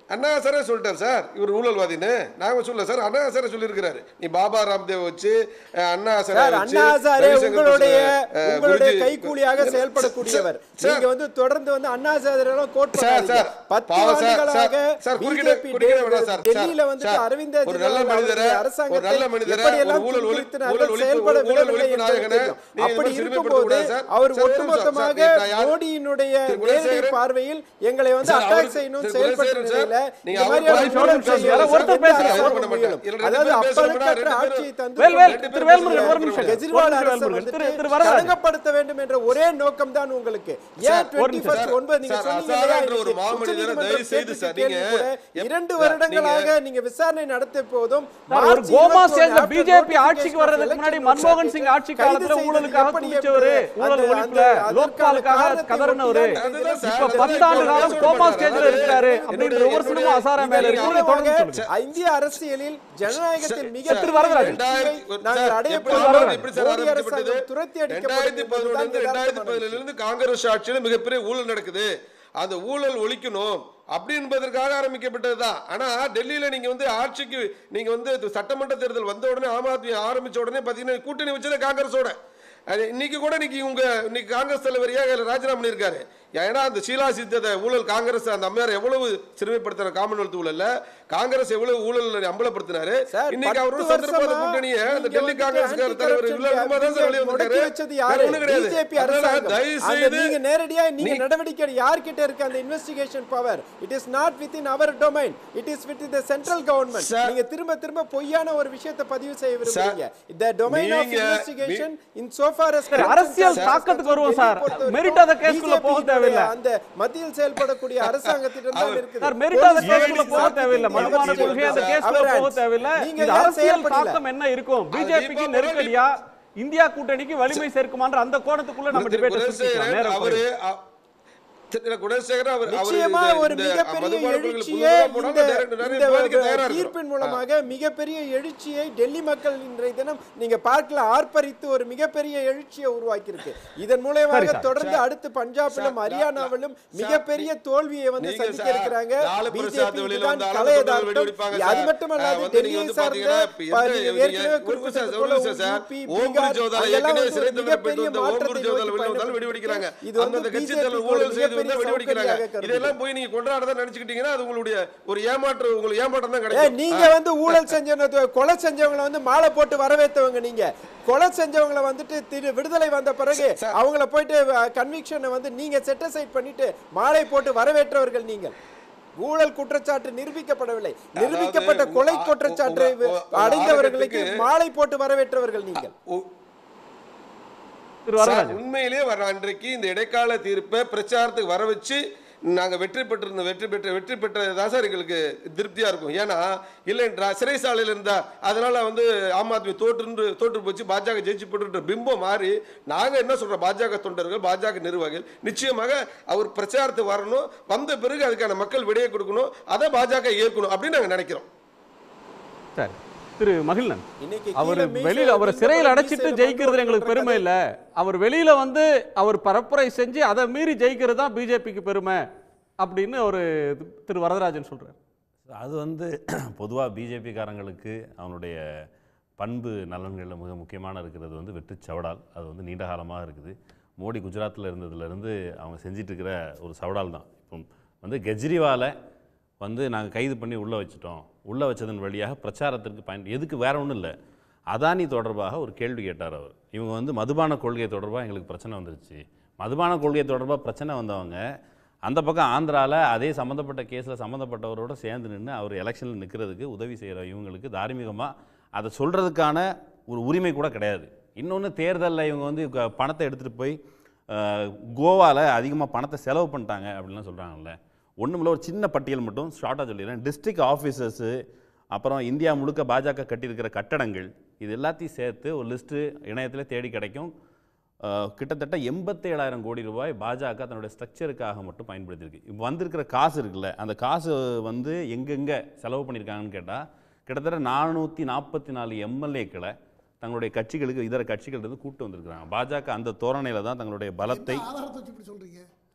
அண்ணா சாரே சொல்லிட்டார் சார் இவர் ஊழல்வாதின்னு நாங்க சொல்ல சார் அண்ணா சாரே சொல்லியிருக்கிறாரு நீ பாபா ராம்தேவ் வச்சு அஹ், அண்ணா சாரே சார் வச்சு, அண்ணா ஹசாரே ரவிசங்கர் உங்களுடைய பிரசாத், அஹ், உங்களுடைய குருஜி- கைக்கூலியாக சார், செயல்படக்கூடியவர் சார், நீங்க வந்து தொடர்ந்து வந்து அண்ணா ஹசாரேலாம் கோட் சார், பண்ணாதீங்க சார், பத்து பாவம் சார், ஆண்டுகளாக சார், சார், குறுக்கிட- பிஜேபி குறுக்கிட வேணாம் சார், டெல்லியில சார், வந்துட்டு சார், அரவிந்த் ஒரு நல்ல கெஜ்ரிவால் மனிதரை, அவருடைய ஒரு அரசாங்கத்தை நல்ல மனிதரை, எப்படியெல்லாம் ஒரு ஊழல் ஒழிப்பு- துன்புறுத்தினார்கள், ஊழல் ஒழிப்பு- செயல்பட ஊழல் விடவில்லை ஒழிப்பு என்பது நாயகனை தெரியும். நீங்க அப்படி வந்து இருக்கும்போது சிறுமைப்படுத்தக்கூடாது சார். அவர் சார், ஒரு நிமிஷம் சார், ஒட்டுமொத்தமாக நான் யார்? மோடியினுடைய திரு நேரடி குலசேகரன் பார்வையில் எங்களை வந்து சார், அட்டாக் அவரு- செய்யணும் திரு செயல்பட்ட குலசேகரன் சார், நிலையில நீங்க இந்த அவர் மாதிரியான பாய்ஸ் ஊழல் ஒருத்தர் செய்ய பேசுறாரு, ஒருத்தர் எந்த பேசுறாரு, அரசாங்கம் ஒருத்தர் முயலும். பேசுறாரு. அதாவது ரெண்டு பேரும் அப்பழுக்கற்ற பேசுறாரு, ஆட்சியை தந்து வேல், வேல், ரெண்டு திரு பேரும் வேல்முருகன் ஒரு பேசுறாரு. நிமிஷம் கெஜ்ரிவால் ஒரு நிமிஷம் அரசை வேல்முருகன். வந்துட்டு திரு திரு வரதராஜன் களங்கப்படுத்த வேண்டும் என்ற ஒரே நோக்கம் தான் உங்களுக்கு ஏன் சார், ஒரு 21st நிமிஷம். ஒன்பது நீங்க சார், சொன்னீங்க அசாதாரண இல்லையா, ஒரு இன்னைக்கு மாமனிதரை உச்சநீதிமன்றம் தயவு செய்து கேட்டிருக்க சார், கேள்வி நீங்க கூட எப்- இரண்டு சார், வருடங்களாக நீங்க- நீங்க விசாரணை நடத்திய போதும் சார், ஒரு மார்ச் கோமா 21 ஸ்டேஜ்ல after பிஜேபி notification ஆட்சிக்கு of வர்றதுக்கு election முன்னாடி notice மன்மோகன் சிங் ஆட்சி கைது காலத்துல செய்தது ஊழலுக்காக எப்படி துடிச்சவரு என்பது ஊழல் அந்த- ஒழிப்புல அந்த- லோக்பாலுக்காக அதற்கான கதறினவரு காரணத்தை அதுதான் சார், இப்ப அதுதான் பத்தாண்டு இப்ப காலம் சொல்ல கோமா மாட்டாரு. ஸ்டேஜ்ல அதாவது இருக்கிறாரு என்னுடைய- அப்படின்ற விமர்சனமும் அசாரா மேல இதன் இருக்கு நீங்க தொடர்ந்து மூலமாக சொல்லுங்க இந்திய அரசியலில் ஜனநாயகத்தின் மிக திரு வரதராஜன். ரெண்டாயிரத்தி- நாங்கள் சார், அடைய எப்படி போகிறோம். வரலாறு எப்படி சார் மோடி ஆரம்பிக்கப்பட்டது? அரசாங்கம் துரத்தி ரெண்டாயிரத்தி அடிக்கப்படும் பதினொன்றுல இருந்து என்பதுதான் ரெண்டாயிரத்தி யதார்த்தமான பதினேழுல இருந்து காங்கிரஸ் ஆட்சியில மிகப்பெரிய ஊழல் நடக்குது அந்த ஊழல் ஒழிக்கணும் அப்படி என்பதற்காக ஆரம்பிக்கப்பட்டது தான் ஆனா டெல்லியில நீங்க வந்து ஆட்சிக்கு நீங்க வந்து இது சட்டமன்ற தேர்தல் வந்த உடனே ஆம் ஆத்மி ஆரம்பிச்ச உடனே பாத்தீங்கன்னா கூட்டணி வச்சது காங்கிரஸோட அது இன்னைக்கு கூட இன்னைக்கு உங்க இன்னைக்கு காங்கிரஸ் தலைவர் ஏன் அதுல ராஜினாமா பண்ணியிருக்காரு ஏன்னா அந்த ஷீலா சித்தத்தை ஊழல் காங்கிரஸ் அந்த அம்மையார் எவ்வளவு சிறுமைப்படுத்தின காமன்வெல்த் ஊழல்ல காங்கிரஸ் எவ்வளவு ஊழல் அம்பலப்படுத்தினாரு சார், இன்னைக்கு அவரோட பத்து சந்திரபாத வருஷமா கூட்டணியை அந்த நீங்க டெல்லி வந்துட்டு காங்கிரஸ் தலைவர் anti-corruption இல்லாம தான் சார் வெளியே முடக்கி வந்திருக்காரு வச்சது வேற யாரு? ஒண்ணும் கிடையாது BJP அதனால அரசாங்கம். தயவு அந்த செய்து நீங்க நேரடியா நீங்க நீ- நடவடிக்கை யார்கிட்ட இருக்கு அந்த investigation power it is not with in our domain it is with the central government Sir. நீங்க திரும்ப திரும்ப பொய்யான ஒரு விஷயத்தை பதிவு செய்ய விரும்புறீங்க த டொமைன் ஆஃப் நீங்க- investigation in so far as சரி, அரசியல் தாக்கத்துக்கு வருவோம் sir. merit of the case குள்ள போக தேவையில்ல. அந்த மத்தியில் செயல்படக்கூடிய அரசாங்கத்திடம் தான் அவர்- இருக்குது சார் மெரிட் ஆஃப் Police கேஸ்க்குள்ள service போக not தேவையில்லை within the மதுபான அவர் கொள்கை அந்த hands. கேஸ்க்குள்ள அவர் போக hands. தேவையில்லை நீங்க இது ஏன் அரசியல் செயல்படல? தாக்கம் என்ன இருக்கும் பிஜேபிக்கு தீபா நெருக்கடியா இந்தியா கூட்டணிக்கு வலிமை சேர்க்குமான்ற அந்த கோணத்துக்குள்ள நம்ம திரு டிபேட் குணசேகரன் நேரம் அவரு குறையுது. அ- திரு குணசேகரன் அவர் அவர் நிச்சயமா இந்த- ஒரு இந்த மிகப்பெரிய மதுபான கொள்கைகள் எழுச்சியை புதுசா போனாலும் இந்த direct- direct இந்த விவாதிக்க தயாரா இருக்கிறோம். தீர்ப்பின் மூலமாக மிகப்பெரிய எழுச்சியை டெல்லி மக்கள் இன்றைய தினம் நீங்க பார்க்கலாம் ஆர்ப்பரித்து ஒரு மிகப்பெரிய எழுச்சியை உருவாக்கி இருக்கு இதன் மூலமாக சார். தொடர்ந்து அடுத்து பஞ்சாபிலும் சார், ஹரியானாவிலும் சார், மிகப்பெரிய தோல்வியை வந்து நீங்க சந்திக்க சார், இருக்கிறாங்க லாலு பிரசாத் பிஜேபி வெளியில இதுதான் வந்து கலை ஆளுநர் யதார்த்தம். வெடிவெடிப்பாங்க அது சார். மட்டுமல்லாது வந்து நீங்க டெல்லியை வந்து சார்ந்த பாத்தீங்கன்னா, இப்ப ப- எந்த- நீங்க நீங்க ஏற்கனவே ஒரு குறிப்பிட்டது நிமிஷம், போல ஒரு நிமிஷம் சார். யூபி, ஓம் பீகார், பிர்ஜோதா அங்கெல்லாம் ஏற்கனவே வந்து சிறை ஒரு தண்டனை மிகப்பெரிய பெற்று வந்த ஓம் மாற்றத்தை பிர்ஜோதா நோக்கி வெளியில வந்தாலும் பயணித்து வெடிவெடிக்கிறாங்க. இது வந்து அந்தந்த கட்சி BJP தலைவர் க்கு ஒரு ஊழல் செய்து மிகப்பெரிய வந்தா வெடிவெடிக்கிறாங்க. சௌகரியாக கருதுகிறேன். இதெல்லாம் போய் நீங்க கொண்டாடுறதா நினைச்சுக்கிட்டீங்கன்னா அது உங்களுடைய ஒரு ஏமாற்று உங்களுக்கு ஏமாற்றம் தான் ஏ கிடைக்கும் நீங்க வந்து ஊழல் செஞ்சவங்க கொலை செஞ்சவங்கள வந்து மாலை போட்டு வரவேற்றவங்க நீங்க கொலை செஞ்சவங்கள வந்துட்டு திரு விடுதலை வந்த பிறகு அவங்கள போயிட்டு கன்விக்ஷனை வந்து நீங்க செட்டசைட் பண்ணிட்டு மாலை போட்டு வரவேற்றவர்கள் நீங்கள் ஊழல் குற்றச்சாட்டு நிரூபிக்கப்படவில்லை நிரூபிக்கப்பட்ட கொலை உங்க- குற்றச்சாட்டை உங்க- உங்க அடைந்தவர்களுக்கு ஆரோக்கியத்துக்கு- மாலை போட்டு வரவேற்றவர்கள் நீங்கள் ஓ- திரு சார், வரதராஜன் உண்மையிலேயே வர அன்றைக்கு இந்த இடைக்கால தீர்ப்பை பிரச்சாரத்துக்கு வர வச்சு நாங்க வெற்றி பெற்றிருந்த வெற்றி பெற்ற வெற்றி பெற்றதான் சார் எங்களுக்கு திருப்தியா இருக்கும் ஏன்னா இல்லைன்றா சிறைசாலையில் இருந்தா அதனால வந்து ஆம் ஆத்மி தோற்று தோற்று போச்சு பாஜக ஜெயிச்சு போட்டுன்ற பிம்பம் மாறி நாங்க என்ன சொல்றோம் பாஜக தொண்டர்கள் பாஜக நிர்வாகிகள் நிச்சயமாக அவர் பிரச்சாரத்துக்கு வரணும் வந்த பிறகு அதுக்கான மக்கள் விடையை கொடுக்கணும் அதை பாஜக ஏற்கணும் அப்படின்னு நாங்க நினைக்கிறோம் சரி திரு மகிழ்நன் இன்னைக்கு அவர் கீழே மீசை வெளியில அவரை மீசை சிறையில் மீசையில அடைச்சிட்டு வந்து ஜெயிக்கிறது எங்களுக்கு ஒரு பெருமை இல்ல அவர் வெளியில வந்து அவர் பரப்புரை செஞ்சு அதை மீறி ஜெயிக்கிறது தான் பிஜேபிக்கு பெருமை அப்படின்னு ஒரு திரு வரதராஜன் சொல்றாரு அது வந்து பொதுவாக பிஜேபிக்காரங்களுக்கு அவனுடைய பண்பு நலன்களில் மிக முக்கியமான இருக்கிறது வந்து வெற்றி சவடால் அது வந்து நீண்ட காலமாக இருக்குது மோடி குஜராத்தில் இருந்ததுலேருந்து அவங்க செஞ்சிட்டு இருக்கிற ஒரு சவடால் தான் இப்போ வந்து கெஜ்ரிவாலை வந்து நாங்கள் கைது பண்ணி உள்ளே வச்சிட்டோம் உள்ளே வச்சதன் வழியாக பிரச்சாரத்திற்கு பயன் எதுக்கு வேற ஒன்றும் இல்லை அதானி தொடர்பாக ஒரு கேள்வி கேட்டார் அவர் இவங்க வந்து மதுபான கொள்கை தொடர்பாக எங்களுக்கு பிரச்சனை வந்துருச்சு மதுபான கொள்கை தொடர்பாக பிரச்சனை வந்தவங்க அந்த பக்கம் ஆந்திராவில் அதே சம்மந்தப்பட்ட கேஸில் சம்மந்தப்பட்டவரோட சேர்ந்து நின்று அவர் எலெக்ஷனில் நிற்கிறதுக்கு உதவி செய்கிற இவங்களுக்கு தார்மீகமாக அதை சொல்கிறதுக்கான ஒரு உரிமை கூட கிடையாது இன்னொன்று தேர்தலில் இவங்க வந்து க- பணத்தை எடுத்துகிட்டு போய் கோவாவில் அதிகமாக பணத்தை செலவு பண்ணிட்டாங்க அப்படின்லாம் சொல்கிறாங்கல்ல ஒன்றுமில்ல ஒரு சின்ன பட்டியல் மட்டும் ஷார்ட்டாக சொல்லிடுறேன் டிஸ்ட்ரிக்ட் ஆஃபீஸர்ஸு அப்புறம் இந்தியா முழுக்க பாஜக கட்டியிருக்கிற கட்டடங்கள் இது எல்லாத்தையும் சேர்த்து ஒரு லிஸ்ட்டு இணையத்தில் தேடி கிடைக்கும் அஹ், கிட்டத்தட்ட எண்பத்தேழாயிரம் கோடி ரூபாய் பாஜக தன்னுடைய ஸ்ட்ரக்சருக்காக மட்டும் பயன்படுத்தியிருக்கு இப்போ வந்திருக்கிற காசு இருக்குல்ல அந்த காசு வந்து எங்கெங்கே செலவு பண்ணியிருக்காங்கன்னு கேட்டால் கிட்டத்தட்ட நானூற்றி நாற்பத்தி நாலு எம்எல்ஏக்களை தங்களுடைய கட்சிகளுக்கு இதர கட்சிகள் இருந்து கூட்டு வந்திருக்கிறாங்க பாஜக அந்த தோரணையில் தான் தங்களுடைய பலத்தை ஆதாரத்தை வச்சு இப்படி சொல்றீங்க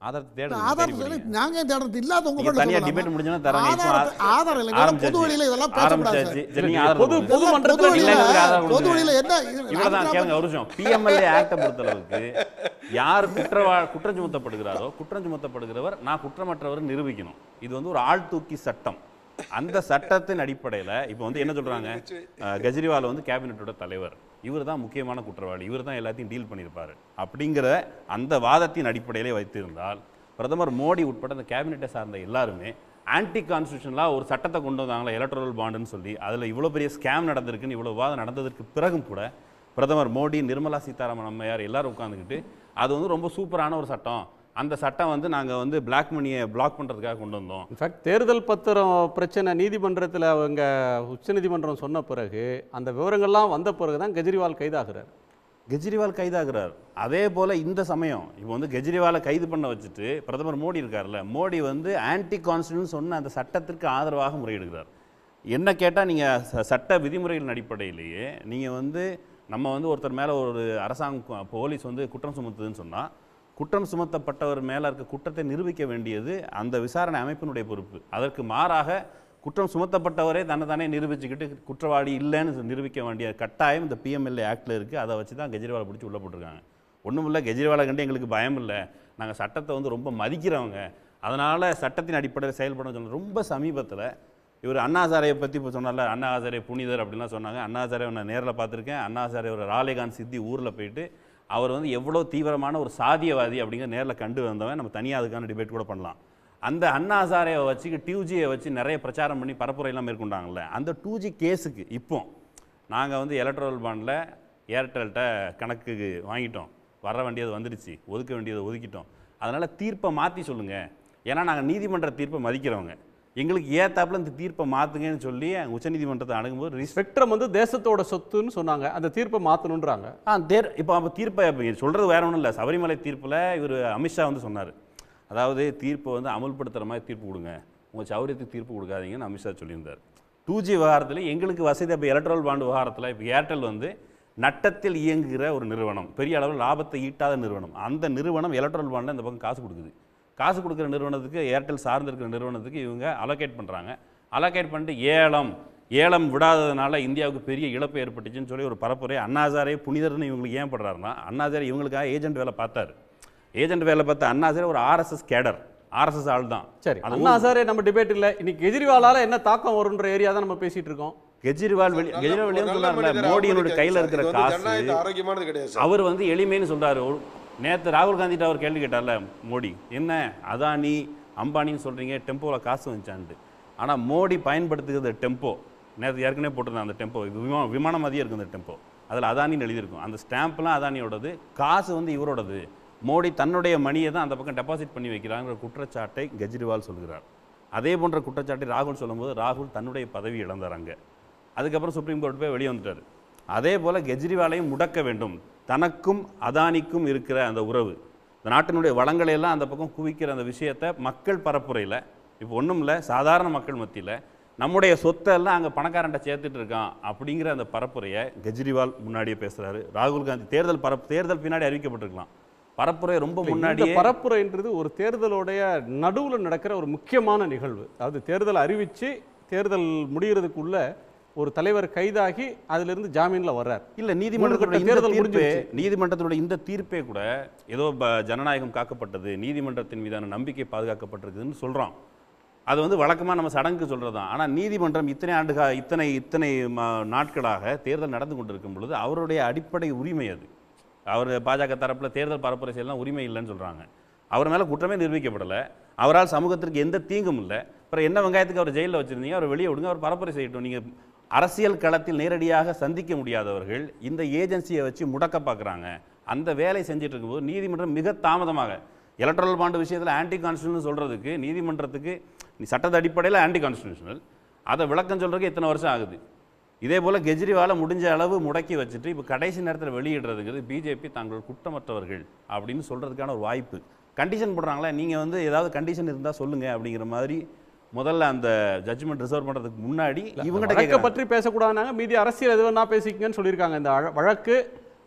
ஆதாரத்தை தேடுங்க ஆதாரம் தேடி சொல்லி படிங்க. நாங்க ஏன் தேடுறது இல்லாதவங்க நீங்க பாட்டு தனியா சொல்லலாமா? debate முடிஞ்சோன்னா தரேன். இப்போ ஆதாரத்தை- ஆ- ஆதாரம் இல்லைங்க பொது ஆரம்பிச்சாச்சு. வழியில இதெல்லாம் பேசக்கூடாது ஆரம்பிச்சாச்சு. சார். சரி, நீங்க இல்ல, ஆதரவு பொது- கொடுங்க. பொது பொது மன்றத்துல வழியில இல்ல, இல்ல, ஆதாரம் பொது கொடுங்க. வழியில என்ன இது- இவ்வளவுதான் அதுக்கு கேளுங்க ஒரு நிமிஷம் பிஎம்எல்ஏ ஆக்டை பொறுத்தளவுக்கு யார் குற்றவா குற்றம் சுமத்தப்படுகிறாரோ குற்றம் சுமத்தப்படுகிறவர் நான் குற்றமற்றவர் நிரூபிக்கணும் இது வந்து ஒரு ஆள் தூக்கி சட்டம் அந்த சட்டத்தின் அடிப்படையில் இப்போ வந்து என்ன சொல்றாங்க அஹ், கெஜ்ரிவால் வந்து கேபினட்டோட தலைவர் இவர் தான் முக்கியமான குற்றவாளி இவர் தான் எல்லாத்தையும் டீல் பண்ணியிருப்பாரு அப்படிங்கிற அந்த வாதத்தின் அடிப்படையிலே வைத்திருந்தால் பிரதமர் மோடி உட்பட அந்த கேபினெட்டை சார்ந்த எல்லாருமே ஆன்டி கான்ஸ்டியூஷனலாக ஒரு சட்டத்தை கொண்டு வந்தாங்களே எலக்ட்ரல் பாண்டுன்னு சொல்லி அதில் இவ்வளோ பெரிய ஸ்கேம் நடந்திருக்குன்னு இவ்வளோ வாதம் நடந்ததற்கு பிறகும் கூட பிரதமர் மோடி நிர்மலா சீதாராமன் அம்மையார் எல்லாரும் உட்காந்துக்கிட்டு அது வந்து ரொம்ப சூப்பரான ஒரு சட்டம் அந்த சட்டம் வந்து நாங்கள் வந்து பிளாக் மணியை பிளாக் பண்ணுறதுக்காக கொண்டு வந்தோம் இன்ஃபேக்ட் தேர்தல் பத்திரம் பிரச்சனை நீதிமன்றத்தில் அவங்க உச்சநீதிமன்றம் சொன்ன பிறகு அந்த விவரங்கள்லாம் வந்த பிறகு தான் கெஜ்ரிவால் கைதாகிறார் கெஜ்ரிவால் கைதாகிறார் அதே போல் இந்த சமயம் இப்போ வந்து கெஜ்ரிவாலை கைது பண்ண வச்சுட்டு பிரதமர் மோடி இருக்கார்ல மோடி வந்து ஆன்டி கான்ஸ்டியூஷன் சொன்ன அந்த சட்டத்திற்கு ஆதரவாக முறையிடுகிறார் என்ன கேட்டால் நீங்கள் சட்ட விதிமுறைகளின் அடிப்படையிலேயே நீங்கள் வந்து நம்ம வந்து ஒருத்தர் மேலே ஒரு அரசாங்கம் போலீஸ் வந்து குற்றம் சுமத்துதுன்னு சொன்னால் குற்றம் சுமத்தப்பட்டவர் மேலே இருக்க குற்றத்தை நிரூபிக்க வேண்டியது அந்த விசாரணை அமைப்பினுடைய பொறுப்பு அதற்கு மாறாக குற்றம் சுமத்தப்பட்டவரே தன்னை தானே நிரூபிச்சுக்கிட்டு குற்றவாளி இல்லைன்னு நிரூபிக்க வேண்டிய கட்டாயம் இந்த பிஎம்எல்ஏ ஆக்டில் இருக்குது அதை வச்சு தான் கெஜ்ரிவாலை பிடிச்சி உள்ளே போட்டிருக்காங்க ஒன்றும் இல்லை கெஜ்ரிவாலை கண்டு எங்களுக்கு பயம் இல்லை நாங்கள் சட்டத்தை வந்து ரொம்ப மதிக்கிறவங்க அதனால் சட்டத்தின் அடிப்படையில் செயல்பட சொன்ன ரொம்ப சமீபத்தில் இவர் அண்ணா ஹசாரையை பற்றி இப்போ சொன்னார்ல அண்ணா ஹசாரே புனிதர் அப்படின்லாம் சொன்னாங்க அண்ணா ஹசாரே நான் நேரில் பார்த்துருக்கேன் அண்ணா ஹசாரே ஒரு ராலேகான் சித்தி ஊரில் போயிட்டு அவர் வந்து எவ்வளோ தீவிரமான ஒரு சாதியவாதி அப்படிங்கிற நேரில் கண்டு வந்தவன் நம்ம தனியாக அதுக்கான டிபேட் கூட பண்ணலாம் அந்த அண்ணா ஹசாரேவை வச்சு டியூஜியை வச்சு நிறைய பிரச்சாரம் பண்ணி பரப்புரையெல்லாம் மேற்கொண்டாங்கல்ல அந்த டூ ஜி கேஸுக்கு இப்போ நாங்கள் வந்து எலக்ட்ரல் பாண்டில் ஏர்டெல்கிட்ட கணக்கு வாங்கிட்டோம் வர வேண்டியது வந்துடுச்சு ஒதுக்க வேண்டியதை ஒதுக்கிட்டோம் அதனால் தீர்ப்பை மாற்றி சொல்லுங்கள் ஏன்னா நாங்கள் நீதிமன்ற தீர்ப்பை மதிக்கிறவங்க எங்களுக்கு ஏத்தாப்புல இந்த தீர்ப்பை மாற்றுங்கன்னு சொல்லி உச்சநீதிமன்றத்தை அணுகும்போது ரிஸ் ஸ்பெக்ட்ரம் வந்து தேசத்தோட சொத்துன்னு சொன்னாங்க அந்த தீர்ப்பை மாற்றணுன்றாங்க ஆ தேர் இப்போ அப்போ தீர்ப்பை இப்போ சொல்கிறது வேற ஒன்றும் இல்லை சபரிமலை தீர்ப்பில் இவர் அமித்ஷா வந்து சொன்னார் அதாவது தீர்ப்பை வந்து அமல்படுத்துகிற மாதிரி தீர்ப்பு கொடுங்க உங்கள் சௌரியத்துக்கு தீர்ப்பு கொடுக்காதீங்கன்னு அமித்ஷா சொல்லியிருந்தார் டூ ஜி விவகாரத்தில் எங்களுக்கு வசதி இப்போ எலக்ட்ரல் பாண்டு விவகாரத்தில் இப்போ ஏர்டெல் வந்து நட்டத்தில் இயங்குகிற ஒரு நிறுவனம் பெரிய அளவில் லாபத்தை ஈட்டாத நிறுவனம் அந்த நிறுவனம் எலக்ட்ரல் பாண்டில் இந்த பக்கம் காசு கொடுக்குது காசு கொடுக்குற நிறுவனத்துக்கு ஏர்டெல் சார்ந்திருக்கிற நிறுவனத்துக்கு இவங்க அலோகேட் பண்ணுறாங்க அலோகேட் பண்ணிட்டு ஏலம் ஏலம் விடாததுனால இந்தியாவுக்கு பெரிய இழப்பு ஏற்பட்டுச்சுன்னு சொல்லி ஒரு பரப்புரை அண்ணாசாரே புனிதர்னு இவங்களுக்கு ஏன் படுறாருன்னா அண்ணாசாரே இவங்களுக்காக ஏஜென்ட் வேலை பார்த்தாரு ஏஜென்ட் வேலை பார்த்த அண்ணாசாரே ஒரு ஆர்எஸ்எஸ் கேடர் ஆர்எஸ்எஸ் ஆள் தான் சரி அந்த அண்ணா ஹசாரே நம்ம டிபேட் இல்லை இன்னைக்கு கெஜ்ரிவாலால என்ன தாக்கம் வரும்ன்ற ஏரியா தான் நம்ம பேசிட்டு இருக்கோம் கெஜ்ரிவால் வெளி கெஜ்ரிவால் வெளியே சொன்னார்ல மோடியினுடைய கையில் இருக்கிற காசு ஜனநாயகத்தை ஆரோக்கியமானது கிடையாது சார் அவர் வந்து எளிமைன்னு சொல்றாரு நேற்று ராகுல் காந்திட்ட அவர் கேள்வி கேட்டார்ல மோடி என்ன அதானி அம்பானின்னு சொல்றீங்க டெம்போவில் காசு வந்துச்சான்ட்டு ஆனால் மோடி பயன்படுத்துகிறது டெம்போ நேற்று ஏற்கனவே போட்டிருந்தேன் அந்த டெம்போ இது விமானம் விமானம் மாதிரியே இருக்கும் அந்த டெம்போ அதில் அதானின்னு எழுதியிருக்கும் அந்த ஸ்டாம்ப்லாம் அதானியோடது காசு வந்து இவரோடது மோடி தன்னுடைய மணியை தான் அந்த பக்கம் டெபாசிட் பண்ணி வைக்கிறாங்கிற குற்றச்சாட்டை கெஜ்ரிவால் சொல்கிறார் அதே போன்ற குற்றச்சாட்டை ராகுல் சொல்லும்போது ராகுல் தன்னுடைய பதவி இழந்தார் அங்கே அதுக்கப்புறம் சுப்ரீம் கோர்ட் போய் வெளியே வந்துட்டார் அதே போல் கெஜ்ரிவாலையும் முடக்க வேண்டும் தனக்கும் அதானிக்கும் இருக்கிற அந்த உறவு இந்த நாட்டினுடைய வளங்களை எல்லாம் அந்த பக்கம் குவிக்கிற அந்த விஷயத்தை மக்கள் பரப்புரையில் இப்போ ஒன்றும் இல்லை சாதாரண மக்கள் மத்தியில் நம்முடைய சொத்தை எல்லாம் அங்கே பணக்காரன்ட்ட சேர்த்துட்டு இருக்கான் அப்படிங்கிற அந்த பரப்புரையை கெஜ்ரிவால் முன்னாடியே பேசுகிறாரு ராகுல் காந்தி தேர்தல் பரப்பு தேர்தல் பின்னாடி அறிவிக்கப்பட்டிருக்கலாம் பரப்புரை ரொம்ப இந்த முன்னாடியே பரப்புரைன்றது ஒரு தேர்தலுடைய நடுவுல நடக்கிற ஒரு முக்கியமான நிகழ்வு அதாவது தேர்தல் அறிவிச்சு தேர்தல் முடிகிறதுக்குள்ள ஒரு தலைவர் கைதாகி அதிலிருந்து ஜாமீன்ல வர்றார் இல்ல நீதிமன்றத்தோட கட்ட இந்த தேர்தல் தீர்ப்பே முடிஞ்சிருச்சு. நீதிமன்றத்தோட இந்த தீர்ப்பே கூட ஏதோ ப- ஜனநாயகம் காக்கப்பட்டது நீதிமன்றத்தின் மீதான நம்பிக்கை பாதுகாக்கப்பட்டிருக்குதுன்னு சொல்றோம் அது வந்து வழக்கமா நம்ம சடங்கு சொல்றது தான் ஆனால் நீதிமன்றம் இத்தனை ஆண்டுகா இத்தனை இத்தனை ம- நாட்களாக தேர்தல் நடந்து கொண்டிருக்கும் பொழுது அவருடைய அடிப்படை உரிமை அது அவர் பாஜக தரப்புல தேர்தல் பரப்புரை செய்யலாம் உரிமை இல்லைன்னு சொல்றாங்க அவர் மேல குற்றமே நிரூபிக்கப்படலை அவரால் சமூகத்திற்கு எந்த தீங்கும் இல்லை அப்புறம் என்ன வெங்காயத்துக்கு அவர் ஜெயிலில் வச்சிருந்தீங்க அவர் வெளியே விடுங்க அவர் பரப்புரை செய்யட்டும் நீங்க அரசியல் களத்தில் நேரடியாக சந்திக்க முடியாதவர்கள் இந்த ஏஜென்சியை வச்சு முடக்க பார்க்குறாங்க அந்த வேலை செஞ்சுட்டு இருக்கும்போது நீதிமன்றம் மிக தாமதமாக எலக்ட்ரல் பாண்டு விஷயத்தில் ஆன்டி கான்ஸ்டியூஷன் சொல்கிறதுக்கு நீதிமன்றத்துக்கு நீ சட்டத்த அடிப்படையில் ஆன்டி கான்ஸ்டியூஷனல் அதை விளக்கம் சொல்கிறதுக்கு இத்தனை வருஷம் ஆகுது இதே போல் கெஜ்ரிவாலை முடிஞ்ச அளவு முடக்கி வச்சுட்டு இப்போ கடைசி நேரத்தில் வெளியிடுறதுங்கிறது பிஜேபி தாங்கள் குற்றமற்றவர்கள் அப்படின்னு சொல்கிறதுக்கான ஒரு வாய்ப்பு கண்டிஷன் போடுறாங்களே நீங்கள் வந்து ஏதாவது கண்டிஷன் இருந்தால் சொல்லுங்கள் அப்படிங்கிற மாதிரி முதல்ல அந்த ஜட்ஜ்மெண்ட் ரிசர்வ் பண்ணுறதுக்கு முன்னாடி இவங்ககிட்ட வழக்கை கேட்குறாங்க பற்றி பேசக்கூடாதுனாங்க மீதி அரசியல் எது வேணா பேசிக்கங்கன்னு சொல்லியிருக்காங்க இந்த அழ- வழக்கு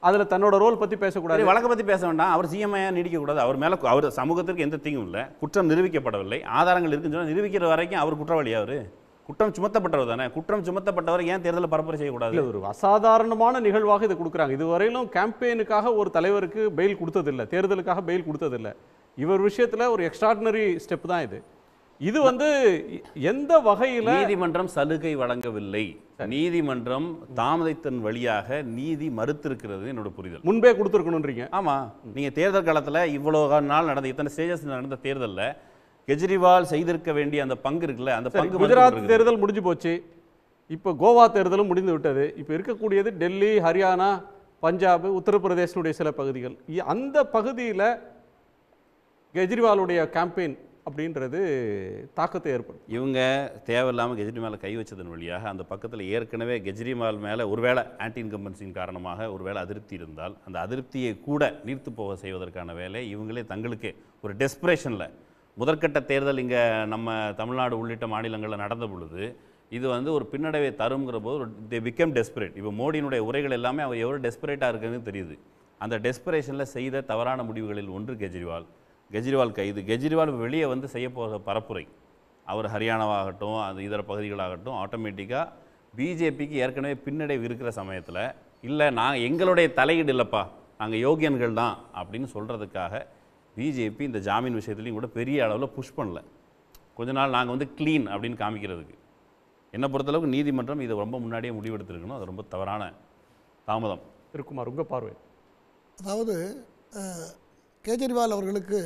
அதுல தன்னோட ரோல் பத்தி சரி பேசக்கூடாது வழக்கை பற்றி பேச வேண்டாம் அவர் சிஎம்ஐயாக நீடிக்கக்கூடாது அவர் மேலே அவர் சமூகத்திற்கு எந்த தீங்கும் இல்லை குற்றம் நிரூபிக்கப்படவில்லை ஆதாரங்கள் இருக்குன்னு சொன்னா நிரூபிக்கிற வரைக்கும் அவர் குற்றவாளி அவர் குற்றம் சுமத்தப்பட்டவர் தானே குற்றம் சுமத்தப்பட்டவர் ஏன் தேர்தலில் பரப்புரை செய்யக்கூடாது இல்ல ஒரு அசாதாரணமான நிகழ்வாக இதை கொடுக்குறாங்க இதுவரையிலும் கேம்பெயினுக்காக ஒரு தலைவருக்கு பெயில் கொடுத்ததில்ல தேர்தலுக்காக பெயில் கொடுத்ததில்ல இவர் விஷயத்துல ஒரு எக்ஸ்ட்ராடினரி ஸ்டெப் தான் இது இது வந்து எ- எந்த வகையில நீதிமன்றம் சலுகை வழங்கவில்லை நீதிமன்றம் தாமதத்தின் வழியாக நீதி மறுத்திருக்கிறது என்னோட புரிதல் முன்பே கொடுத்துருக்கணுன்றீங்க ஆமா நீங்க தேர்தல் காலத்துல இவ்வளோ நாள் நடந்த இத்தனை ஸ்டேஜஸ் நடந்த தேர்தல்ல கெஜ்ரிவால் செய்திருக்க வேண்டிய அந்த பங்கு இருக்குல்ல அந்த சரி பங்கு குஜராத் மறுக்கப்பட்டிருக்குது. தேர்தல் முடிஞ்சு போச்சு இப்போ கோவா தேர்தலும் முடிந்து விட்டது இப்போ இருக்கக்கூடியது டெல்லி ஹரியானா பஞ்சாப் உத்தரப்பிரதேசனுடைய சில பகுதிகள் இ- அந்த பகுதியில் கெஜ்ரிவாலுடைய கேம்பெயின் அப்படின்றது தாக்கத்தை ஏற்படுத்தும் இவங்க தேவையில்லாமல் கெஜ்ரி மேலே கை வச்சதன் வழியாக அந்த பக்கத்தில் ஏற்கனவே கெஜ்ரிவால் மேலே ஒருவேளை ஆன்டி இன்கம்பன்சின் காரணமாக ஒருவேளை அதிருப்தி இருந்தால் அந்த அதிருப்தியை கூட நீர்த்து போக செய்வதற்கான வேலை இவங்களே தங்களுக்கே ஒரு டெஸ்பிரேஷனில் முதற்கட்ட தேர்தல் இங்கே நம்ம தமிழ்நாடு உள்ளிட்ட மாநிலங்களில் நடந்த பொழுது இது வந்து ஒரு பின்னடைவை தருங்கிற போது ஒரு தே பிகம் டெஸ்பரேட் இப்போ மோடியினுடைய உரைகள் எல்லாமே அவர் எவ்வளோ டெஸ்பரேட்டாக இருக்குன்னு தெரியுது அந்த டெஸ்பரேஷனில் செய்த தவறான முடிவுகளில் ஒன்று கெஜ்ரிவால் கெஜ்ரிவால் கைது கெஜ்ரிவால் வெளியே வந்து செய்ய போகிற பரப்புரை அவர் ஹரியானாவாகட்டும் அது இதர பகுதிகளாகட்டும் ஆட்டோமேட்டிக்காக பிஜேபிக்கு ஏற்கனவே பின்னடைவு இருக்கிற சமயத்தில் இல்லை நான் எங்களுடைய தலையீடு இல்லைப்பா நாங்கள் யோகியன்கள் தான் அப்படின்னு சொல்கிறதுக்காக பிஜேபி இந்த ஜாமீன் விஷயத்துலையும் கூட பெரிய அளவில் புஷ் பண்ணல கொஞ்ச நாள் நாங்கள் வந்து க்ளீன் அப்படின்னு காமிக்கிறதுக்கு என்னை பொறுத்தளவுக்கு நீதிமன்றம் இதை ரொம்ப முன்னாடியே முடிவெடுத்திருக்கணும் அது ரொம்ப தவறான தாமதம் இருக்குமார் உங்க பார்வை அதாவது அஹ், கேஜ்ரிவால் அவர்களுக்கு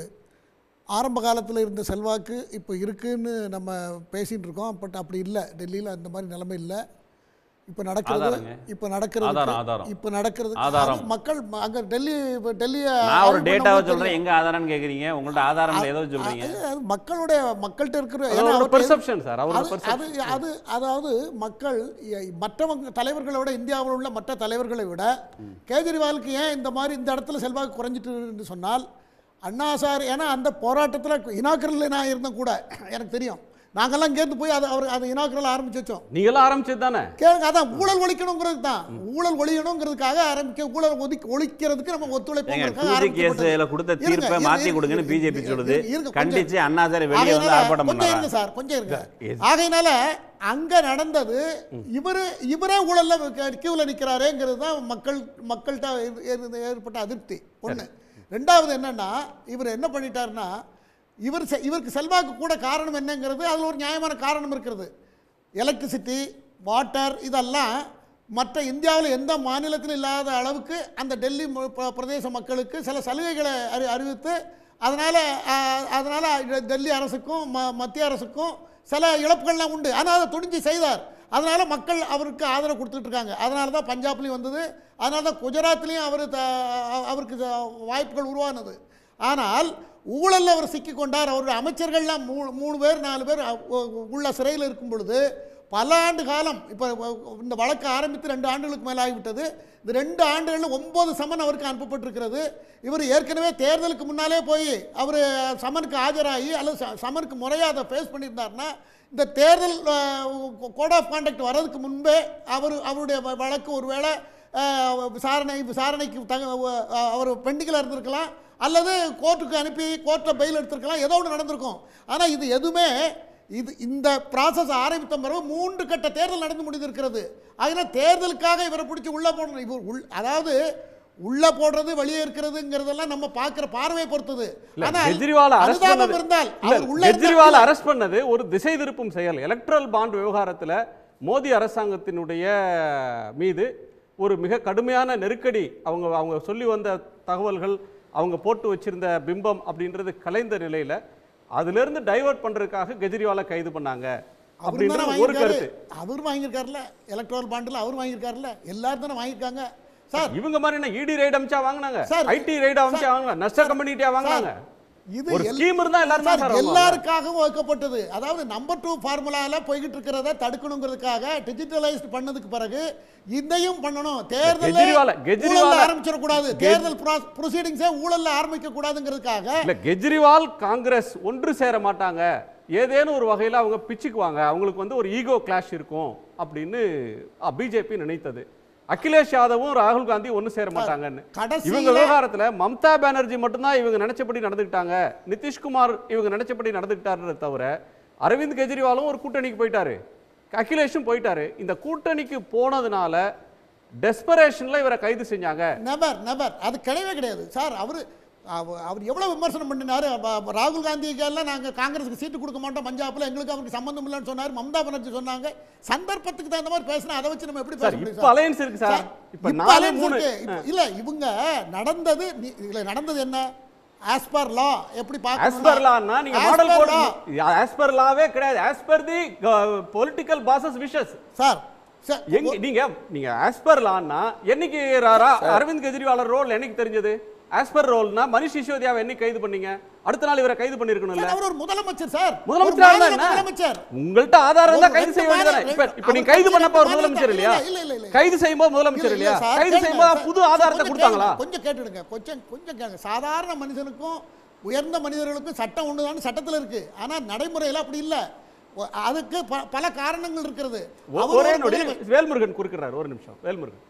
ஆரம்ப காலத்தில் இருந்த செல்வாக்கு இப்போ இருக்குன்னு நம்ம பேசிகிட்டு இருக்கோம் பட் அப்படி இல்லை டெல்லியில் அந்த மாதிரி நிலைமை இல்லை இப்போ நடக்கிறது ஆதாரங்க. இப்போ நடக்கிறது ஆதாரம், ஆதாரம். இப்போ நடக்கிறது ஆதாரம். அது மக்கள் அங்கே டெல்லி இப்போ டெல்லியை நான் ஒரு ஆய்வு டேட்டாவை பண்ணவங்களுக்கு சொல்கிறேன் தெரியும். எங்கே ஆதாரம்னு கேட்குறீங்க உங்கள்ட்ட ஆதாரங்கள் ஏதோ சொல்கிறீங்க அது- அது மக்களுடைய மக்கள்கிட்ட இருக்கிற ஏன்னா அவரோட அவருக்கு- பெர்செப்ஷன் சார் அவரோட அது அது பெர்செப்ஷன் அது அதாவது மக்கள் எ- மற்றவங்க தலைவர்களை விட இந்தியாவில் உள்ள மற்ற தலைவர்களை விட கேஜ்ரிவாலுக்கு ஏன் இந்த மாதிரி இந்த இடத்துல செல்வாக்கு குறைஞ்சிட்டுன்னு சொன்னால் அண்ணா சார் ஏன்னா அந்த போராட்டத்தில் இனாக்கரில் நான் இருந்தேன் கூட எனக்கு தெரியும் நாங்கெல்லாம் இங்கேருந்து போய் அது அவர் அது இனாக்கரில் ஆரம்பிச்சு வச்சோம் நீங்களாம் ஆரம்பிச்சது தானே கேளுங்க அதான் ஊழல் ஒழிக்கணுங்கிறது தான் ஊழல் ஒழியணுங்கிறதுக்காக ஆரம்பிக்க ஊழல் ஒதுக்கி ஒழிக்கிறதுக்கு நம்ம ஏங்க ஒத்துழைப்பு டூஜி கேஸ்ல கொடுத்த தீர்ப்பை மாத்தி கொடுங்கன்னு பிஜேபி சொல்லுது கண்டிச்சு அண்ணாசாரி வெளியே வந்து ஆர்ப்பாட்டம் கொஞ்சம் இருங்க பண்ணாரா சார் கொஞ்சம் இருங்க ஆகையினால அங்க நடந்தது இவரு இவரே ஊழல்ல கியூல நிக்கிறாரேங்கிறது தான் மக்கள் மக்கள்கிட்ட ஏ- ஏ- ஏற்பட்ட அதிருப்தி ஒண்ணு ரெண்டாவது என்னன்னா இவர் என்ன பண்ணிட்டாருன்னா இவர் செ- இவருக்கு செல்வாக்கு கூட காரணம் என்னங்கிறது அதுல ஒரு நியாயமான காரணம் இருக்கிறது எலக்ட்ரிசிட்டி வாட்டர் இதெல்லாம் மற்ற இந்தியாவில் எந்த மாநிலத்திலும் இல்லாத அளவுக்கு அந்த டெல்லி மு- பிர- பிரதேச மக்களுக்கு சில சலுகைகளை அறி அறிவித்து அதனால் அதனால் டெல்லி அரசுக்கும் ம மத்திய அரசுக்கும் சில இழப்புகள்லாம் உண்டு ஆனால் அதை துணிஞ்சு செய்தார் அதனால் மக்கள் அவருக்கு ஆதரவு கொடுத்துட்டு இருக்காங்க அதனால தான் பஞ்சாப்லேயும் வந்தது அதனால தான் குஜராத்லேயும் அவர் த- அவருக்கு த- வாய்ப்புகள் உருவானது ஆனால் ஊழலில் அவர் சிக்கிக்கொண்டார் அவருடைய அமைச்சர்கள்லாம் மூணு மூணு பேர் நாலு பேர் அ- உ- உள்ள சிறையில் இருக்கும் பொழுது பல ஆண்டு காலம் இப்போ இந்த வழக்கு ஆரம்பித்து ரெண்டு ஆண்டுகளுக்கு மேலே ஆகிவிட்டது இந்த ரெண்டு ஆண்டுகளில் ஒன்பது சமன் அவருக்கு அனுப்பப்பட்டிருக்கிறது இவர் ஏற்கனவே தேர்தலுக்கு முன்னாலே போய் அவர் சமனுக்கு ஆஜராகி அல்லது ச- சமனுக்கு முறையாக அதை ஃபேஸ் பண்ணியிருந்தாருன்னா இந்த தேர்தல் கோட் ஆஃப் கான்டக்ட் வர்றதுக்கு முன்பே அவர் அவருடைய வ- வழக்கு ஒருவேளை அஹ், விசாரணை விசாரணைக்கு தக அஹ், அவர் பெண்டிங்கில் இருந்திருக்கலாம் அல்லது கோர்ட்டுக்கு அனுப்பி கோர்ட்டில் பெயில் எடுத்திருக்கலாம் ஏதோ ஒன்று நடந்திருக்கும் ஆனால் இது எதுவுமே இது இந்த ப்ராசஸ் ஆரம்பித்த பிறகு மூன்று கட்ட தேர்தல் நடந்து முடிந்திருக்கிறது அதனால் தேர்தலுக்காக இவரை பிடிச்சி உள்ளே போடணும் இவர் உள் அதாவது உள்ளே போடுறது வெளியே இருக்கிறதுங்கிறதெல்லாம் நம்ம பார்க்குற பார்வையை பொறுத்தது இல்ல, ஆனால் கெஜ்ரிவாலை அரெஸ்ட் அனுதாபம் பண்ணது இருந்தால் இல்ல, அவர் உள்ள கெஜ்ரிவாலை அரெஸ்ட் பண்ணது ஒரு திசை திருப்பும் செயல் எலக்ட்ரல் பாண்ட் விவகாரத்துல மோடி அரசாங்கத்தினுடைய மீது ஒரு மிக கடுமையான நெருக்கடி அவங்க அவங்க சொல்லி வந்த தகவல்கள் அவங்க போட்டு வச்சிருந்த பிம்பம் அப்படின்றது கலைந்த நிலையில அதிலிருந்து டைவர்ட் பண்றதுக்காக கெஜ்ரிவாலை கைது பண்ணாங்க அவர் தானே அப்படின்றது ஒரு வாங்கியிருக்காரு கருத்து அவர் வாங்கியிருக்காருல்ல எலக்ட்ரல் பாண்டில் அவர் வாங்கியிருக்காருல்ல எல்லாரும் தானே வாங்கியிருக்காங்க சார் இவங்க மாதிரி என்ன இடி ரைட் அமிச்சா வாங்குனாங்க சார், ஐடி ரைட் அமிச்சா வாங்குனாங்க நஷ்ட கம்யூனிட்டியா வாங்குனாங்க இது ஒரு எல்- scheme இருந்தா எல்லாரும் தான் சார், சார் வாங்குவாங்க. எல்லாருக்காகவும் வைக்கப்பட்டது அதாவது நம்பர் டூ ஃபார்முலால போய்கிட்டு இருக்கிறத தடுக்கணுங்கிறதுக்காக டிஜிட்டலைஸ்ட் பண்ணதுக்கு பிறகு இதையும் பண்ணணும் தேர்தல் கெஜ்ரிவால- கெஜ்ரிவால- ஆரம்பிச்சிடக்கூடாது தேர்தல் ப்ரொசீடிங்ஸே ஊழல்ல ஆரம்பிக்க கூடாதுங்கிறதுக்காக இல்ல கெஜ்ரிவால் காங்கிரஸ் ஒன்று சேர மாட்டாங்க ஏதேனும் ஒரு வகையில் அவங்க பிச்சுக்குவாங்க அவங்களுக்கு வந்து ஒரு ஈகோ கிளாஷ் இருக்கும் அப்படின்னு பிஜேபி நினைத்தது அகிலேஷ் யாதவும் ராகுல் காந்தி ஒண்ணு சேர மாட்டாங்கன்னு கடைசியில- இவங்க விவகாரத்துல மம்தா பானர்ஜி மட்டும்தான் இவங்க நினைச்சபடி நடந்துக்கிட்டாங்க நிதிஷ்குமார் இவங்க நினைச்சபடி நடந்துக்கிட்டாருன்றத தவிர அரவிந்த் கெஜ்ரிவாலும் ஒரு கூட்டணிக்கு போயிட்டாரு அகிலேஷும் போயிட்டாரு இந்த கூட்டணிக்கு போனதுனால டெஸ்பரேஷன்ல இவரை கைது செஞ்சாங்க நெவர் நெவர் அது கிடையவே கிடையாது சார் அவர் அவர் எவ்வளோ விமர்சனம் பண்ணினாரு அப்ப- அப்ப ராகுல் காந்திக்கு எல்லாம் நாங்கள் காங்கிரஸுக்கு சீட்டு கொடுக்க மாட்டோம் பஞ்சாப்ல எங்களுக்கு அவருக்கு சம்மந்தம் இல்லைன்னு சொன்னார் மம்தா பானர்ஜி சொன்னாங்க சந்தர்ப்பத்துக்கு தகுந்த மாதிரி பேசினா அதை வச்சு நம்ம எப்படி பேச சார் முடியும் இப்ப அலையன்ஸ் இருக்கு சார் இப்ப இப்ப நாலு alliance மூணு இருக்கு. இப்ப- இல்ல இவங்க நடந்தது நீ- இதுல நடந்தது என்ன ஆஸ் பர் லா எப்படி ஆஸ் பர் லான்னா நீங்க மாடல் கோட் ஆஸ் பர் லாவே கிடையாது as per the political bosses wishes sir sir எங்க நீங்க நீங்க ஆஸ் பர் லான்னா என்னைக்கு ரா- ரா- அரவிந்த் கெஜ்ரிவால் ரோல் என்னைக்கு தெரிஞ்சது ஆஸ் பர் ரோல்னா மனிஷ் சிசோதியாவை என்னைக்கு கைது பண்ணீங்க அடுத்த நாள் இவரை கைது பண்ணிருக்கணும்ல சார், அவர் ஒரு முதலமைச்சர் சார் ஒரு முதலமைச்சர் மாநில என்ன முதலமைச்சர் உங்கள்ட்ட ஆதாரம் இருந்தா ஒரு கைது ரெண்டு செய்ய வேண்டியதானே மாநில- இப்ப இப்ப நீங்க அவர் கைது பண்ணப்ப அவர் மாநில- முதலமைச்சர் இல்லையா இல்ல, இல்ல, இல்ல. கைது செய்யும்போது முதலமைச்சர் இல்ல, இல்லையா இல்ல, சார், கைது கேளுங்க, செய்யும்போது சார். புது சார், ஆதாரத்தை கொஞ்சம் கொடுத்தாங்களா கேளுங்க, கொஞ்சம் கேட்டுடுங்க கொஞ்சம் கொஞ்சம் கேளுங்க சாதாரண மனுஷனுக்கும் உயர்ந்த மனிதர்களுக்கும் சட்டம் ஒண்ணுதான் சட்டத்துல இருக்கு ஆனா நடைமுறையில அப்படி இல்ல ஒ- அதுக்கு ப- பல காரணங்கள் இருக்கிறது ஒ- அவர் ஒரே ஒரு நொடி முதலமை- வேல்முருகன் குறுக்கிறார் ஒரு நிமிஷம் வேல்முருகன்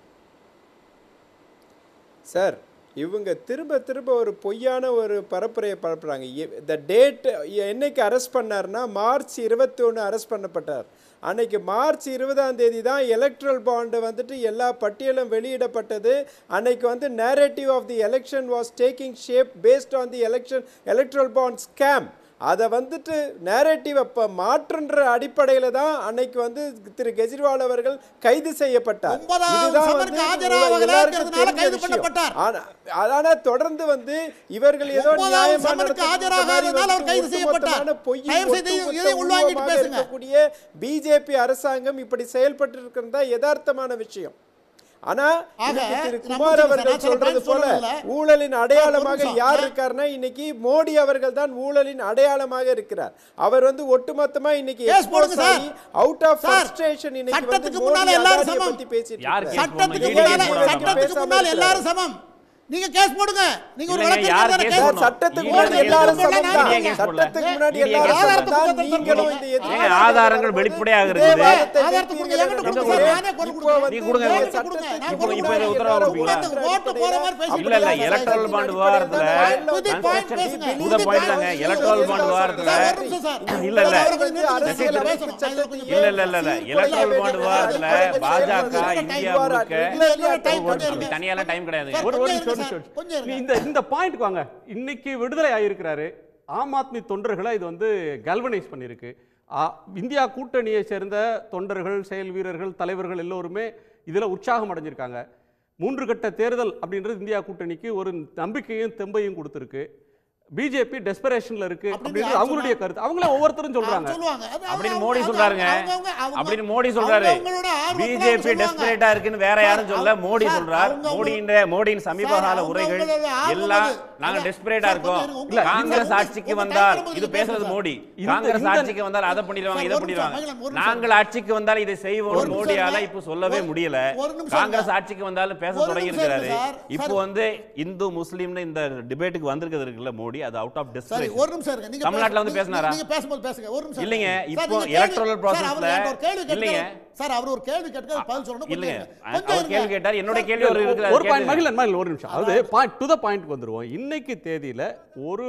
சார் இவங்க திரும்ப திரும்ப ஒரு பொய்யான ஒரு பரப்புரையை பரப்புறாங்க த டேட் என்னைக்கு அரெஸ்ட் பண்ணார்னா மார்ச் இருபத்தி ஒன்று அரெஸ்ட் பண்ணப்பட்டார் அன்னைக்கு மார்ச் இருபதாம் தேதி தான் எலக்ட்ரல் பாண்டு வந்துட்டு எல்லா பட்டியலும் வெளியிடப்பட்டது அன்னைக்கு வந்து narrative of the election was taking shape based on the election electoral bond scam அதை வந்துட்டு நேரேட்டிவ் இப்போ மாற்றுன்ற அடிப்படையில் தான் அன்னைக்கு வந்து திரு கெஜ்ரிவால் அவர்கள் கைது செய்யப்பட்டார் ஒன்பதாவது இதுதான் சமருக்கு வந்து ஆஜராகல எல்லாருக்கும் இருக்கிறதுனால தெரிஞ்ச கைது விஷயம். பண்ணப்பட்டார். ஆனா ஆனா தொடர்ந்து வந்து இவர்கள் ஏதோ ஒன்பதாவது நியாயமா சமருக்கு நடத்துறது ஆஜராகாததால் மாதிரி அவர் கைது வந்து செய்யப்பட்டார். ஒட்டுமொத்தமான பொய், தயவு செய்து ஒட்டுமொத்த இதை உள்வாங்கிட்டு உருவமாக பேசுங்க. இருக்கக்கூடிய பிஜேபி அரசாங்கம் இப்படி செயல்பட்டு இருக்கிறது தான் யதார்த்தமான விஷயம் ஆனா ஆக, இன்னைக்கு திரு நான் குமார் முடிச்சுக்கிறேன். அவர்கள் நான் சில சொல்றது point போல சொல்லல. ஊழலின் அடையாளமாக நிமிஷம். யார் நான் இருக்காருன்னா இன்னைக்கு மோடி அவர்கள் தான் ஊழலின் அடையாளமாக இருக்கிறார் அவர் வந்து ஒட்டுமொத்தமா இன்னைக்கு Case போடுங்க sir. Out of sir, frustration இன்னைக்கு வந்து சட்டத்துக்கு மோடி முன்னால எல்லாரும் அதானியை சமம். பத்தி பேசிட்டு யார் இருக்காரு. case போடணும்? சட்டத்துக்கு ED முன்னால case போடணும். சட்டத்துக்கு பேசாம முன்னால இருக்கிறாரு. எல்லாரும் சமம் நீங்க கேஸ் போடுங்க நீங்க ஒரு இல்லைங்க, வழக்கு யார் தானே case கேஸ் சார், போடணும்? சட்டத்துக்கு ED முன்னாடி case எல்லாரும் போடணும். சமம் தான். ED case போடல. சட்டத்துக்கு முன்னாடி ED எல்லாரும் case சமம் தான். போடல. நீங்களும் இந்த ஏங்க, எதிர்ப்பு ஆதாரங்கள் வெளிப்படையாக இதே இருக்குது. வாதத்தை ஆதாரத்தை கொடுங்க, நிறுத்தி என்கிட்ட இருக்கிறது. கொடுங்க சார், நானே குரல் இப்போ கொடுக்குறேன். வந்து நீ கொடுங்க. இந்த கொடுங்க, சட்டத்துக்கு நான் இப்போ- கொடுக்குறேன். இப்போ இதை உத்தரவு எல்லாரும் கொடுப்பீங்களா? உட்கார்ந்து ஓட்டு போற மாதிரி பேசிட்டு இல்ல இல்ல இருக்காங்க. எலக்ட்ரல் பாண்ட் விவகாரத்துல புது point பேசுங்க. புது point தாங்க எலக்ட்ரல் பாண்ட் விவகாரத்துல சார், ஒரு நிமிஷம் சார். இல்ல இல்ல அவரை கொஞ்சம் நிறுத்துங்க. அரசியல் பேசணும். அமைப்பு நான் இதுல கொஞ்சம் இல்ல இல்ல இல்ல இல்ல பேசணும். எலக்ட்ரல் பாண்ட் விவகாரத்துல பாஜக இந்தியா முழுக்க இல்ல, இல்ல, time கொஞ்சம் அப்படி இருங்க. தனியெல்லாம் டைம் கிடையாது சார், ஒரு ஒரு கொஞ்சம் நிமிஷம், இருங்க ஒரு சார், நிமிஷம். கொஞ்சம் இருங்க. நீ இந்த இந்த பாயிண்ட்க்கு வாங்க இன்னைக்கு விடுதலை ஆகியிருக்கிறாரு ஆம் ஆத்மி தொண்டர்களை இது வந்து கல்வனைஸ் பண்ணியிருக்கு ஆ, இந்தியா கூட்டணியை சேர்ந்த தொண்டர்கள் செயல் வீரர்கள் தலைவர்கள் எல்லோருமே இதில் உற்சாகம் அடைஞ்சிருக்காங்க மூன்று கட்ட தேர்தல் அப்படின்றது இந்தியா கூட்டணிக்கு ஒரு நம்பிக்கையும் தெம்பையும் கொடுத்துருக்கு பிஜேபி டெஸ்பரேஷன்ல இருக்கு அப்படின்னு அப்படின்றது யார் அவங்களுடைய கருத்து அவங்களே ஒவ்வொருத்தரும் சொல்றாங்க சொல்லுவாங்க அது அப்படின்னு அவங்க- மோடி அவங்க- சொல்றாருங்க அவங்கவங்க- அவங்க- அப்படின்னு மோடி சொல்றாரு அவங்கவங்களோட ஆர்வத்துல அவங்க பிஜேபி சொல்லுவாங்க. டெஸ்பரேட்டா இருக்குன்னு வேற யாரும் சார், சொல்ல மோடி சார், சொல்றார் அவங்கவங்க- மோடியின் மோடியின் சமீப சார், கால அவங்க உரைகள் அவங்களோட ஆர்வம் எல்லாம் அது. நாங்க அதான், டெஸ்பரேட்டா சார், இருக்கோம் கொஞ்சம் இருங்க. காங்கிரஸ் உங்க- ஆட்சிக்கு உங்க வந்தால் time இது கொடுத்து பேசுறது பேசுங்க மோடி இந்த- காங்கிரஸ் இந்த- ஆட்சிக்கு வந்தால் அதை பண்ணிடுவாங்க சார், இதை ஒரு நிமிஷம், பண்ணிடுவாங்க மகிழன், ஒரு நிமிஷம். நாங்கள் ஆட்சிக்கு வந்தால் இதை ஒரு செய்வோம் நிமிஷம் மோடியால இருங்க. இப்ப சொல்லவே ஒரு- முடியல ஒரு நிமிஷம் காங்கிரஸ் இருங்க. ஆட்சிக்கு வந்தாலும் பேச ஒரு தொடங்கி நிமிஷம் இருக்கிறாரு இருங்க சார். இப்போ சார். வந்து இந்து முஸ்லீம்னு இந்த டிபேட்டுக்கு வந்திருக்கிறது இருக்குல்ல மோடி அது அவுட் ஆஃப் சரி டெஸ்பரேஷன் ஒரு நிமிஷம் இருங்க நீங்க தமிழ்நாட்டுல பேச- வந்து நீங்க- பேசினாரா? நீங்க பேசும்போது பேசுங்க ஒரு நிமிஷம் இல்லைங்க, இருங்க. இப்போ சார், நீங்க கேள்வி- electoral சார், processல- அவர் என்கிட்ட ஒரு கேள்வி கேட்கிறார். இல்லைங்க. சார் அவர் ஒரு கேள்வி கேட்கிறார் பதில் சொல்லணும் கொஞ்சம் இல்லைங்க இருங்க. கொஞ்சம் அவர் இருங்க. கேள்வி கேட்டார் என்னுடைய சார், கேள்வி ஒரு இருக்கிறார் ஒரு பாயிண்ட் கேளுங்க. மகிழன் மகிழன் ஒரு நிமிஷம் அதாவது பாயிண்ட் டு த பாயிண்ட் வந்துருவோம் இன்னைக்கு தேதியில ஒரு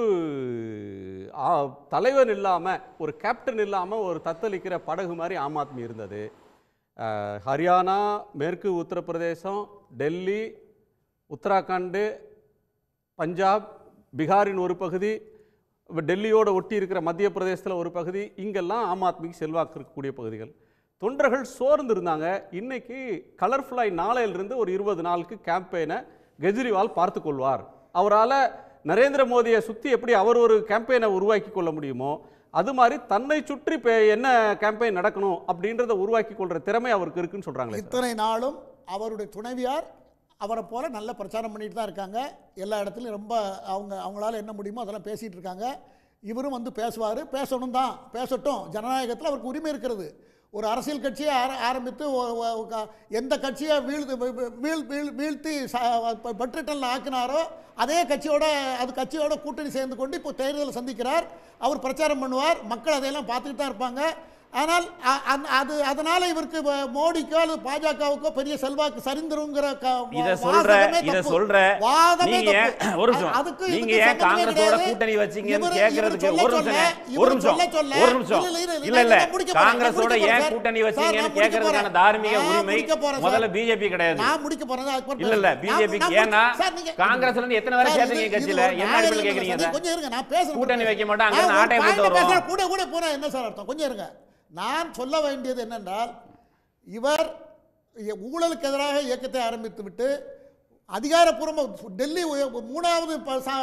ஆ, தலைவன் இல்லாம ஒரு கேப்டன் இல்லாம ஒரு தத்தளிக்கிற படகு மாதிரி ஆம் ஆத்மி இருந்தது அஹ், ஹரியானா மேற்கு உத்தரப்பிரதேசம் டெல்லி உத்தராகண்டு பஞ்சாப் பீகாரின் ஒரு பகுதி இப்ப டெல்லியோட ஒட்டி இருக்கிற மத்திய பிரதேசத்தில் ஒரு பகுதி இங்கெல்லாம் ஆம் ஆத்மிக்கு செல்வாக்கு இருக்கக்கூடிய பகுதிகள் தொண்டர்கள் சோர்ந்து இருந்தாங்க இன்னைக்கு கலர்ஃபுல்லாய் நாளையிலிருந்து ஒரு இருபது நாளுக்கு கேம்பெயினை கெஜ்ரிவால் பார்த்து கொள்வார் அவரால் நரேந்திர மோடியை சுற்றி எப்படி அவர் ஒரு கேம்பெயினை உருவாக்கி கொள்ள முடியுமோ அது மாதிரி தன்னை சுற்றி இப்போ என்ன கேம்பெயின் நடக்கணும் அப்படின்றத உருவாக்கி கொள்கிற திறமை அவருக்கு இருக்குன்னு சொல்கிறாங்களே சார். இத்தனை நாளும் அவருடைய துணைவியார் அவரை போல நல்ல பிரச்சாரம் பண்ணிட்டு தான் இருக்காங்க எல்லா இடத்துலையும் ரொம்ப அவங்க அவங்களால என்ன முடியுமோ அதெல்லாம் பேசிகிட்டு இருக்காங்க இவரும் வந்து பேசுவார் பேசணும் தான் பேசட்டும் ஜனநாயகத்தில் அவருக்கு உரிமை இருக்கிறது ஒரு அரசியல் கட்சியை ஆர ஆரம்பித்து ஒ- ஒ- க- எந்த கட்சியை வீழ்த்து வீ- வீ- வீழ் வீழ் வீழ்த்தி பட்ரிட்டனில் ஆக்கினாரோ அதே கட்சியோட அது கட்சியோட கூட்டணி சேர்ந்து கொண்டு இப்போ தேர்தலை சந்திக்கிறார் அவர் பிரச்சாரம் பண்ணுவார் மக்கள் அதையெல்லாம் பார்த்துக்கிட்டு தான் இருப்பாங்க ஆனால் அ- அந்த- அது அதனால இவருக்கு வ- மோடிக்கோ அல்லது பாஜகவுக்கோ பெரிய செல்வாக்கு சரிந்துருங்கிற க- வா- இத சொல்ற வாதமே இத தப்பு. சொல்ற வாதமே நீங்க தப்பு. ஏன் ஒரு நிமிஷம் அதுக்கு நீங்க இதுக்கு ஏன் சம்பந்தமே காங்கிரஸோட கிடையாது. கூட்டணி வச்சீங்கன்னு இவரு- கேக்குறதுக்கு இவரு ஒரு சொல்ல நிமிஷம் சொல்ல, ஒரு இவரு நிமிஷம் சொல்ல சொல்ல, ஒரு நிமிஷம் இல்ல, இல்ல, இல்ல, இல்ல இல்ல நான் முடிக்க போறேன், நான் காங்கிரஸோட முடிக்க ஏன் போறேன் கூட்டணி சார். வச்சீங்கன்னு நான் முடிக்க கேக்குறதுக்கான போறேன். தார்மீக நான் உரிமை முடிக்க போறேன் முதல்ல சார். பிஜேபி கிடையாது நான் முடிக்க போறேன் சார். அதுக்கப்புறம் இல்ல இல்ல பேசுறேன். பிஜேபி நான் ஏன்னா முடிக்க- சார், நீங்க- காங்கிரஸ்ல இருந்து எத்தனை பேரை சார், சேர்த்தீங்க இது- கட்சியில இது ஒரு என்ன நியாயம் அடிப்படையில் இல்லை கேக்குறீங்க சார். இதை? கொஞ்சம் இருங்க நான் பேசுறேன் கூட்டணி வைக்க மாட்டாங்க, நான் அங்க ஒரு ஆட்டையை point போட்டு வருவோம். பேசுறேன். கூட கூட போனா என்ன சார் அர்த்தம் கொஞ்சம் இருங்க நான் சொல்ல வேண்டியது என்னென்றால் இவர் இ- ஊழலுக்கு எதிராக இயக்கத்தை ஆரம்பித்து விட்டு அதிகாரப்பூர்வமாக டெல்லி உய- மூணாவது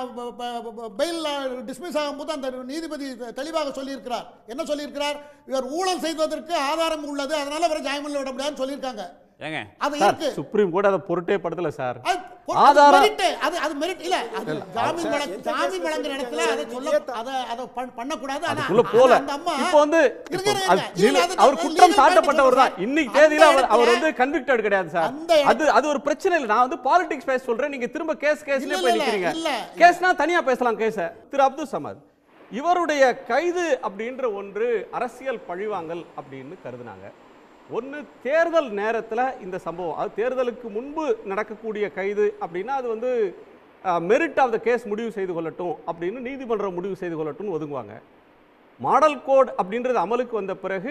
பெயில் டிஸ்மிஸ் ஆகும்போது அந்த நீதிபதி தெ- தெளிவாக சொல்லியிருக்கிறார் என்ன சொல்லியிருக்கிறார் இவர் ஊழல் செய்வதற்கு ஆதாரம் உள்ளது அதனால அவரை ஜாமீனில் விட முடியாதுன்னு சொல்லியிருக்காங்க ஏங்க அது சார் இருக்கு சுப்ரீம் கோர்ட் அதை பொருட்டே படுத்தல சார் அது பொ- ஆதாரம் merit. அது அது மெரிட் இல்ல அது ஜாமீன் வழங்க ஜாமீன் வழங்குற இடத்துல அதை சொல்ல அதை அதை பண்- பண்ணக்கூடாது ஆனா அதுக்குள்ள போல அந்த அம்மா இப்போ வந்து இருங்க, இப்போ இருங்க, அது இருங்க. இல்ல, legal- அது அவர் நான் குற்றம் legal சாட்டப்பட்டவர் தான் point இன்னைக்கு சொல்றேன். தேதியில அந்த அவர் அவர் இடத்துல- வந்து கன்விக்டட் கிடையாது சார் அந்த இடத்துல- அது அது ஒரு பிரச்சனை இல்லை நான் வந்து பாலிடிக்ஸ் பேச சொல்றேன் நீங்க திரும்ப கேஸ் கேஸ்ல இல்ல, போய் இல்ல, நிக்கிறீங்க இல்ல. கேஸ்னா தனியா பேசலாம் கேஸ திரு அப்துல் சமத் இவருடைய கைது அப்படின்ற ஒன்று அரசியல் பழிவாங்கல் அப்படின்னு கருதுனாங்க ஒன்று தேர்தல் நேரத்தில் இந்த சம்பவம் அது தேர்தலுக்கு முன்பு நடக்கக்கூடிய கைது அப்படின்னா அது வந்து மெரிட் ஆஃப் த கேஸ் முடிவு செய்து கொள்ளட்டும் அப்படின்னு நீதிமன்றம் முடிவு செய்து கொள்ளட்டும்னு ஒதுங்குவாங்க மாடல் கோட் அப்படின்றது அமலுக்கு வந்த பிறகு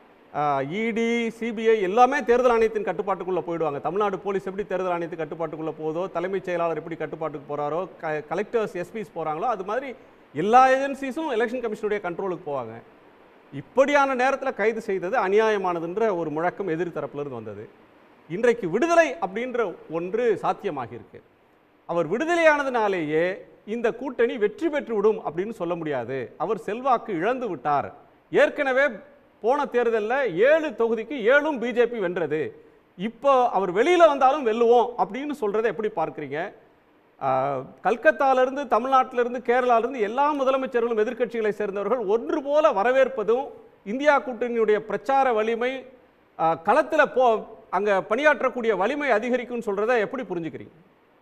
இடி சிபிஐ எல்லாமே தேர்தல் ஆணையத்தின் கட்டுப்பாட்டுக்குள்ளே போயிடுவாங்க தமிழ்நாடு போலீஸ் எப்படி தேர்தல் ஆணையத்தின் கட்டுப்பாட்டுக்குள்ளே போதோ தலைமைச் செயலாளர் எப்படி கட்டுப்பாட்டுக்கு போகிறாரோ க கலெக்டர்ஸ் எஸ்பிஸ் போகிறாங்களோ அது மாதிரி எல்லா ஏஜென்சிஸும் எலெக்ஷன் கமிஷனுடைய கண்ட்ரோலுக்கு போவாங்க இப்படியான நேரத்தில் கைது செய்தது அநியாயமானதுன்ற ஒரு முழக்கம் எதிர் தரப்பிலிருந்து வந்தது இன்றைக்கு விடுதலை அப்படின்ற ஒன்று சாத்தியமாகியிருக்கு அவர் விடுதலையானதுனாலேயே இந்த கூட்டணி வெற்றி பெற்று விடும் அப்படின்னு சொல்ல முடியாது அவர் செல்வாக்கு இழந்து விட்டார் ஏற்கனவே போன தேர்தலில் ஏழு தொகுதிக்கு ஏழும் பிஜேபி வென்றது இப்போ அவர் வெளியில் வந்தாலும் வெல்லுவோம் அப்படின்னு சொல்கிறத எப்படி பார்க்குறீங்க ஆஹ், கல்கத்தாவிலிருந்து தமிழ்நாட்டிலிருந்து கேரளாவிலிருந்து எல்லா முதலமைச்சர்களும் எதிர்க்கட்சிகளை சேர்ந்தவர்கள் ஒன்று போல வரவேற்பதும் இந்தியா கூட்டணியுடைய பிரச்சார வலிமை களத்தில் போ அங்கே பணியாற்றக்கூடிய வலிமை அதிகரிக்கும்னு சொல்கிறத எப்படி புரிஞ்சுக்கிறீங்க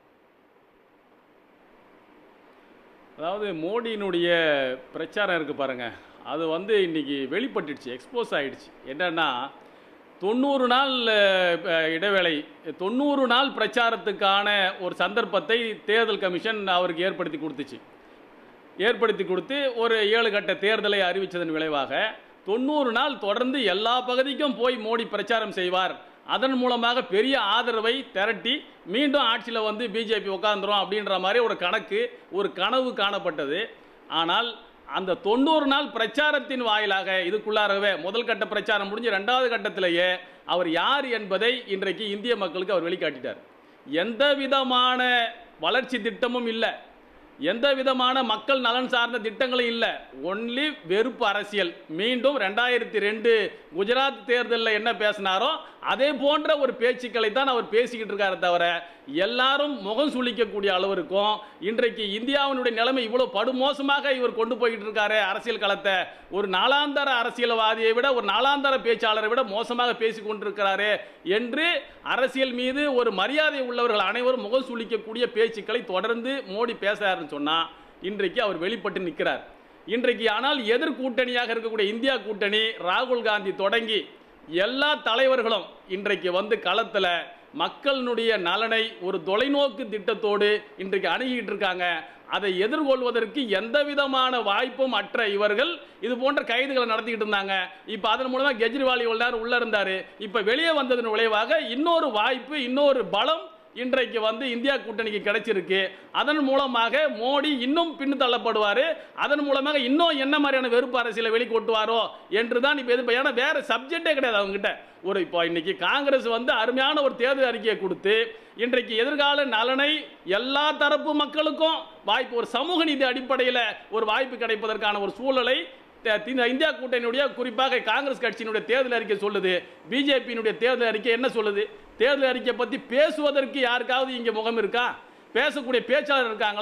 அதாவது மோடியினுடைய பிரச்சாரம் இருக்குது பாருங்க அது வந்து இன்னைக்கு வெளிப்பட்டுடுச்சு எக்ஸ்போஸ் ஆயிடுச்சு என்னன்னா தொண்ணூறு நாள் அஹ், இடைவேளை தொண்ணூறு நாள் பிரச்சாரத்துக்கான ஒரு சந்தர்ப்பத்தை தேர்தல் கமிஷன் அவருக்கு ஏற்படுத்தி கொடுத்துச்சு ஏற்படுத்தி கொடுத்து ஒரு ஏழு கட்ட தேர்தலை அறிவித்ததன் விளைவாக தொண்ணூறு நாள் தொடர்ந்து எல்லா பகுதிக்கும் போய் மோடி பிரச்சாரம் செய்வார் அதன் மூலமாக பெரிய ஆதரவை திரட்டி மீண்டும் ஆட்சியில் வந்து பிஜேபி உட்காந்துரும் அப்படின்ற மாதிரி ஒரு கணக்கு ஒரு கனவு காணப்பட்டது ஆனால் அந்த தொண்ணூறு நாள் பிரச்சாரத்தின் வாயிலாக இதுக்குள்ளாகவே முதல் கட்ட பிரச்சாரம் முடிஞ்சு ரெண்டாவது கட்டத்திலேயே அவர் யார் என்பதை இன்றைக்கு இந்திய மக்களுக்கு அவர் வெளிக்காட்டிட்டார் எந்த விதமான வளர்ச்சி திட்டமும் இல்லை எந்த விதமான மக்கள் நலன் சார்ந்த திட்டங்களும் இல்லை ஒன்லி வெறுப்பு அரசியல் மீண்டும் ரெண்டாயிரத்தி ரெண்டு குஜராத் தேர்தலில் என்ன பேசினாரோ அதே போன்ற ஒரு பேச்சுக்களை தான் அவர் பேசிக்கிட்டு இருக்காரு தவிர எல்லாரும் முகம் சுளிக்கக்கூடிய அளவிற்கும் இன்றைக்கு இந்தியாவினுடைய நிலைமை இவ்வளவு படுமோசமாக இவர் கொண்டு போய்கிட்டு இருக்காரு அரசியல் களத்தை ஒரு நாளாந்தர அரசியல்வாதியை விட ஒரு நாளாந்தர பேச்சாளரை விட மோசமாக பேசி கொண்டிருக்கிறாரு என்று அரசியல் மீது ஒரு மரியாதை உள்ளவர்கள் அனைவரும் முகம் சுளிக்கக்கூடிய பேச்சுக்களை தொடர்ந்து மோடி பேசுறாருன்னு சொன்னா இன்றைக்கு அவர் வெளிப்பட்டு நிற்கிறார் இன்றைக்கு ஆனால் எதிர் கூட்டணியாக இருக்கக்கூடிய இந்தியா கூட்டணி ராகுல் காந்தி தொடங்கி எல்லா தலைவர்களும் இன்றைக்கு வந்து களத்தில் மக்களினுடைய நலனை ஒரு தொலைநோக்கு திட்டத்தோடு இன்றைக்கு அணுகிட்டு இருக்காங்க அதை எதிர்கொள்வதற்கு எந்த விதமான வாய்ப்பும் அற்ற இவர்கள் இது போன்ற கைதுகளை நடத்திக்கிட்டு இருந்தாங்க இப்போ அதன் மூலமா கெஜ்ரிவால் இவ்வளவு நேரம் உள்ள இருந்தாரு இப்போ வெளியே வந்ததன் விளைவாக இன்னொரு வாய்ப்பு இன்னொரு பலம் இன்றைக்கு வந்து இந்தியா கூட்டணிக்கு கிடைச்சிருக்கு அதன் மூலமாக மோடி இன்னும் பின்னு தள்ளப்படுவார் அதன் மூலமாக இன்னும் என்ன மாதிரியான வெறுப்பு அரசியலை வெளிக்கொட்டுவாரோ என்று தான் இப்போ எதிர்ப்பு ஏன்னா வேற சப்ஜெக்டே கிடையாது அவங்ககிட்ட ஒரு இப்போ இன்னைக்கு காங்கிரஸ் வந்து அருமையான ஒரு தேர்தல் அறிக்கையை கொடுத்து இன்றைக்கு எதிர்கால நலனை எல்லா தரப்பு மக்களுக்கும் வாய்ப்பு ஒரு சமூக நீதி அடிப்படையில் ஒரு வாய்ப்பு கிடைப்பதற்கான ஒரு சூழலை த- இந்த இந்தியா கூட்டணியுடைய குறிப்பாக காங்கிரஸ் கட்சியினுடைய தேர்தல் அறிக்கை சொல்லுது பிஜேபியினுடைய தேர்தல் அறிக்கை என்ன சொல்லுது தேர்தல் அறிக்கை பற்றி பேசுவதற்கு யாருக்காவது இங்கே முகம் இருக்கா பேசக்கூடிய பேச்சாளர் இருக்காங்களா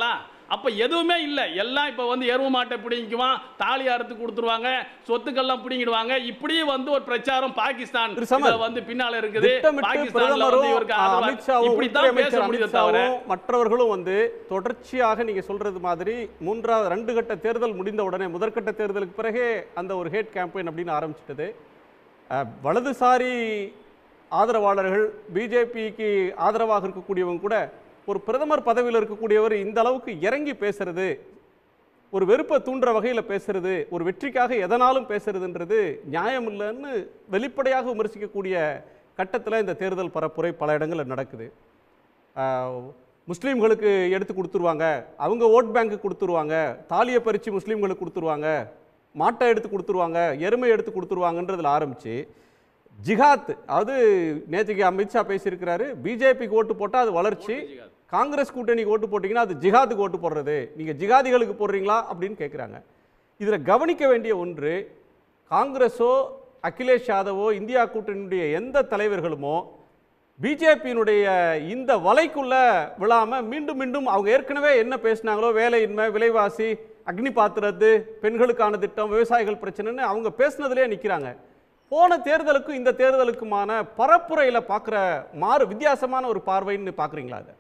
அப்ப எதுவுமே இல்லை எல்லாம் இப்ப வந்து எருவு மாட்டை பிடிங்குவான் தாலி அறுத்து கொடுத்துருவாங்க சொத்துக்கள்லாம் பிடிங்கிடுவாங்க இப்படி வந்து ஒரு பிரச்சாரம் பாகிஸ்தான் திரு சமர், இதுல வந்து பின்னால இருக்குது திட்டமிட்டு பாகிஸ்தான்ல வந்து பிரதமரும் இவருக்கு ஆதரவா- அமித்ஷாவும் இப்படித்தான் உள்துறை பேச அமைச்சர் முடியுதே தவிர அமித்ஷாவும் மற்றவர்களும் வந்து தொடர்ச்சியாக நீங்க சொல்றது மாதிரி மூன்றாவது ரெண்டு கட்ட தேர்தல் முடிந்த உடனே முதற்கட்ட தேர்தலுக்கு பிறகே அந்த ஒரு ஹேட் கேம்பெயின் அப்படின்னு ஆரம்பிச்சிட்டது அஹ், வலதுசாரி ஆதரவாளர்கள் பிஜேபிக்கு ஆதரவாக இருக்கக்கூடியவங்க கூட ஒரு பிரதமர் பதவியில் இருக்கக்கூடியவர் இந்த அளவுக்கு இறங்கி பேசுறது ஒரு வெறுப்பை தூண்டுற வகையில் பேசுறது ஒரு வெற்றிக்காக எதனாலும் பேசுறதுன்றது நியாயம் இல்லைன்னு வெளிப்படையாக விமர்சிக்கக்கூடிய கட்டத்தில் இந்த தேர்தல் பரப்புரை பல இடங்களில் நடக்குது ஆஹ், முஸ்லீம்களுக்கு எடுத்து கொடுத்துருவாங்க அவங்க ஓட் பேங்க்கு கொடுத்துருவாங்க தாலியை பறித்து முஸ்லீம்களுக்கு கொடுத்துருவாங்க மாட்டை எடுத்து கொடுத்துருவாங்க எருமை எடுத்து கொடுத்துருவாங்கன்றதுல ஆரம்பித்து ஜிஹாத் அது நேற்றுக்கு அமித்ஷா பேசியிருக்கிறாரு பிஜேபிக்கு ஓட்டு போட்டால் அது வளர்ச்சி காங்கிரஸ் கூட்டணிக்கு ஓட்டு போட்டிங்கன்னா அது ஜிஹாதுக்கு ஓட்டு போடுறது நீங்கள் ஜிகாதிகளுக்கு போடுறீங்களா அப்படின்னு கேட்குறாங்க இதில் கவனிக்க வேண்டிய ஒன்று காங்கிரஸோ அகிலேஷ் யாதவோ இந்தியா கூட்டணியுடைய எந்த தலைவர்களுமோ பிஜேபியினுடைய இந்த வலைக்குள்ள விழாம மீண்டும் மீண்டும் அவங்க ஏற்கனவே என்ன பேசினாங்களோ வேலையின்மை விலைவாசி அக்னி பாத்திரத்து பெண்களுக்கான திட்டம் விவசாயிகள் பிரச்சனைன்னு அவங்க பேசுனதுலேயே நிற்கிறாங்க போன தேர்தலுக்கும் இந்த தேர்தலுக்குமான பரப்புரையில பார்க்குற மாறு வித்தியாசமான ஒரு பார்வைன்னு பார்க்குறீங்களா அதை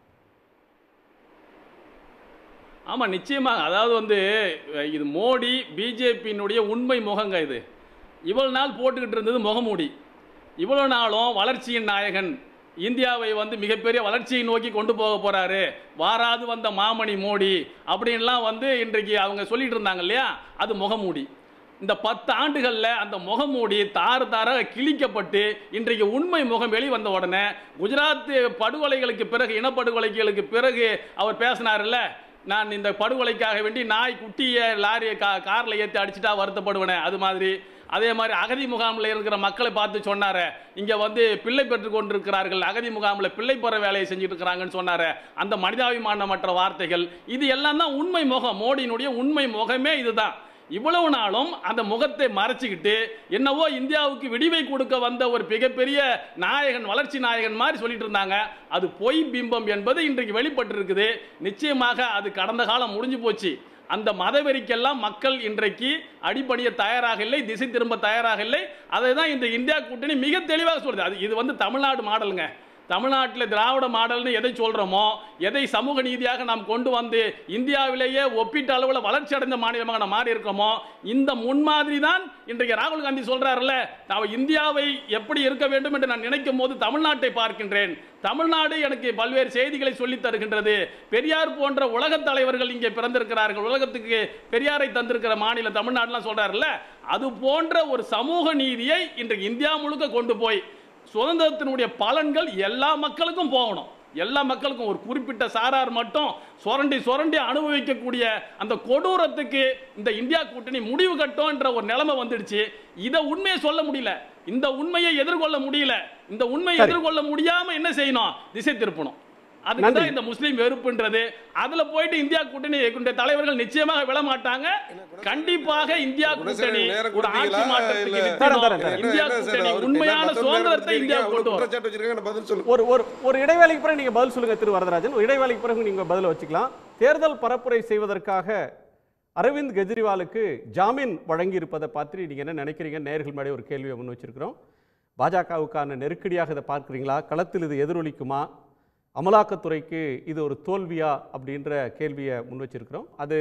ஆமா நிச்சயமாக அதாவது வந்து அஹ், இது மோடி பிஜேபியினுடைய உண்மை முகங்க இது இவ்வளவு நாள் போட்டுக்கிட்டு இருந்தது முகமூடி இவ்வளவு நாளும் வளர்ச்சியின் நாயகன் இந்தியாவை வந்து மிகப்பெரிய வளர்ச்சியை நோக்கி கொண்டு போக போறாரு வாராது வந்த மாமணி மோடி அப்படின்லாம் வந்து இன்றைக்கு அவங்க சொல்லிட்டு இருந்தாங்க இல்லையா அது முகமூடி இந்த பத்து ஆண்டுகளில் அந்த முகமூடி தாறு தாராக கிழிக்கப்பட்டு இன்றைக்கு உண்மை முகம் வெளிவந்த உடனே குஜராத் படுகொலைகளுக்கு பிறகு இனப்படுகொலைகளுக்கு பிறகு அவர் பேசினார்ல நான் இந்த படுகொலைக்காக வேண்டி நாய் குட்டியை லாரியை கா காரில் ஏற்றி அடிச்சுட்டா வருத்தப்படுவேனே அது மாதிரி அதே மாதிரி அகதி முகாமில் இருக்கிற மக்களை பார்த்து சொன்னாரு இங்கே வந்து பிள்ளை பெற்று கொண்டிருக்கிறார்கள் அகதி முகாமில் பிள்ளை பெற வேலையை செஞ்சுட்டு இருக்கிறாங்கன்னு சொன்னாரு அந்த மனிதாபிமானமற்ற வார்த்தைகள் இது எல்லாம் தான் உண்மை முகம் மோடியினுடைய உண்மை முகமே இதுதான் இவ்வளவு நாளும் அந்த முகத்தை மறைச்சிக்கிட்டு என்னவோ இந்தியாவுக்கு விடிவை கொடுக்க வந்த ஒரு மிகப்பெரிய நாயகன் வளர்ச்சி நாயகன் மாதிரி சொல்லிட்டு இருந்தாங்க அது பொய் பிம்பம் என்பது இன்றைக்கு வெளிப்பட்டு இருக்குது நிச்சயமாக அது கடந்த காலம் முடிஞ்சு போச்சு அந்த மதவெறிக்கெல்லாம் மக்கள் இன்றைக்கு அடிபணிய தயாராக இல்லை திசை திரும்ப தயாராக இல்லை அதை தான் இந்த இந்தியா கூட்டணி மிக தெளிவாக சொல்லுது அது இது வந்து தமிழ்நாடு மாடலுங்க தமிழ்நாட்டில் திராவிட மாடல்னு எதை சொல்கிறோமோ எதை சமூக நீதியாக நாம் கொண்டு வந்து இந்தியாவிலேயே ஒப்பீட்டு அளவில் வளர்ச்சி அடைந்த மாநிலமாக நாம் மாறி இருக்கோமோ இந்த முன்மாதிரி தான் இன்றைக்கு ராகுல் காந்தி சொல்றாருல்ல நான் இந்தியாவை எப்படி இருக்க வேண்டும் என்று நான் நினைக்கும் போது தமிழ்நாட்டை பார்க்கின்றேன் தமிழ்நாடு எனக்கு பல்வேறு செய்திகளை சொல்லித் தருகின்றது பெரியார் போன்ற உலகத் தலைவர்கள் இங்கே பிறந்திருக்கிறார்கள் உலகத்துக்கு பெரியாரை தந்திருக்கிற மாநிலம் தமிழ்நாடுலாம் சொல்றாருல்ல அது போன்ற ஒரு சமூக நீதியை இன்றைக்கு இந்தியா முழுக்க கொண்டு போய் சுதந்திரத்தினுடைய பலன்கள் எல்லா மக்களுக்கும் போகணும் எல்லா மக்களுக்கும் ஒரு குறிப்பிட்ட சாரார் மட்டும் சுரண்டி சுரண்டி அனுபவிக்கக்கூடிய அந்த கொடூரத்துக்கு இந்த இந்தியா கூட்டணி முடிவு கட்டோன்ற ஒரு நிலைமை வந்துடுச்சு இதை உண்மையை சொல்ல முடியல இந்த உண்மையை எதிர்கொள்ள முடியல இந்த உண்மையை சரி. எதிர்கொள்ள முடியாம என்ன செய்யணும் திசை திருப்பணும் அதுக்கு நன்றி. தான் இந்த முஸ்லீம் வெறுப்புன்றது அதுல போயிட்டு இந்தியா கூட்டணி கொண்ட தலைவர்கள் நிச்சயமாக விட மாட்டாங்க கண்டிப்பாக இந்தியா கூட்டணி நேரம் ஒரு ஆட்சி கொடுத்தீங்களா? மாற்றத்துக்கு இல்ல- நிச்சயம் தரேன், தரேன், தரேன். இந்தியா என்ன சார் கூட்டணி அவருக்கு உண்மையான மத்தவங்க சுதந்திரத்தை நேரம் இந்தியா கொடுத்தீங்க, கொண்டு வரும் குற்றச்சாட்டு வச்சிருக்காங்க நான் பதில் சொல்லுங்க ஒரு ஒரு ஒரு இடைவேளைக்கு பிறகு நீங்க பதில் சொல்லுங்க திரு வரதராஜன் ஒரு இடைவேளைக்கு பிறகு நீங்க பதில் வச்சுக்கலாம் தேர்தல் பரப்புரை செய்வதற்காக அரவிந்த் கெஜ்ரிவாலுக்கு ஜாமீன் வழங்கியிருப்பதை பார்த்து நீங்க என்ன நினைக்கிறீங்க நேர்கள் மேலே ஒரு கேள்வியை முன் வச்சிருக்கிறோம் பாஜகவுக்கான நெருக்கடியாக இதை பார்க்குறீங்களா களத்தில் இது எதிரொலிக்குமா அமலாக்கத்துறைக்கு இது ஒரு தோல்வியா அப்படின்ற கேள்வியை முன் வச்சிருக்கிறோம் அது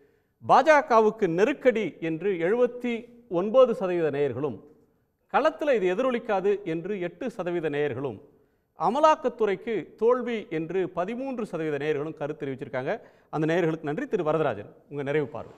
பாஜகவுக்கு நெருக்கடி என்று எழுபத்தி ஒன்பது சதவீத நேயர்களும் களத்தில் இது எதிரொலிக்காது என்று எட்டு சதவீத நேயர்களும் அமலாக்கத்துறைக்கு தோல்வி என்று பதிமூன்று சதவீத நேயர்களும் கருத்து தெரிவிச்சிருக்காங்க அந்த நேயர்களுக்கு நன்றி திரு வரதராஜன் உங்க நிறைவு பார்வை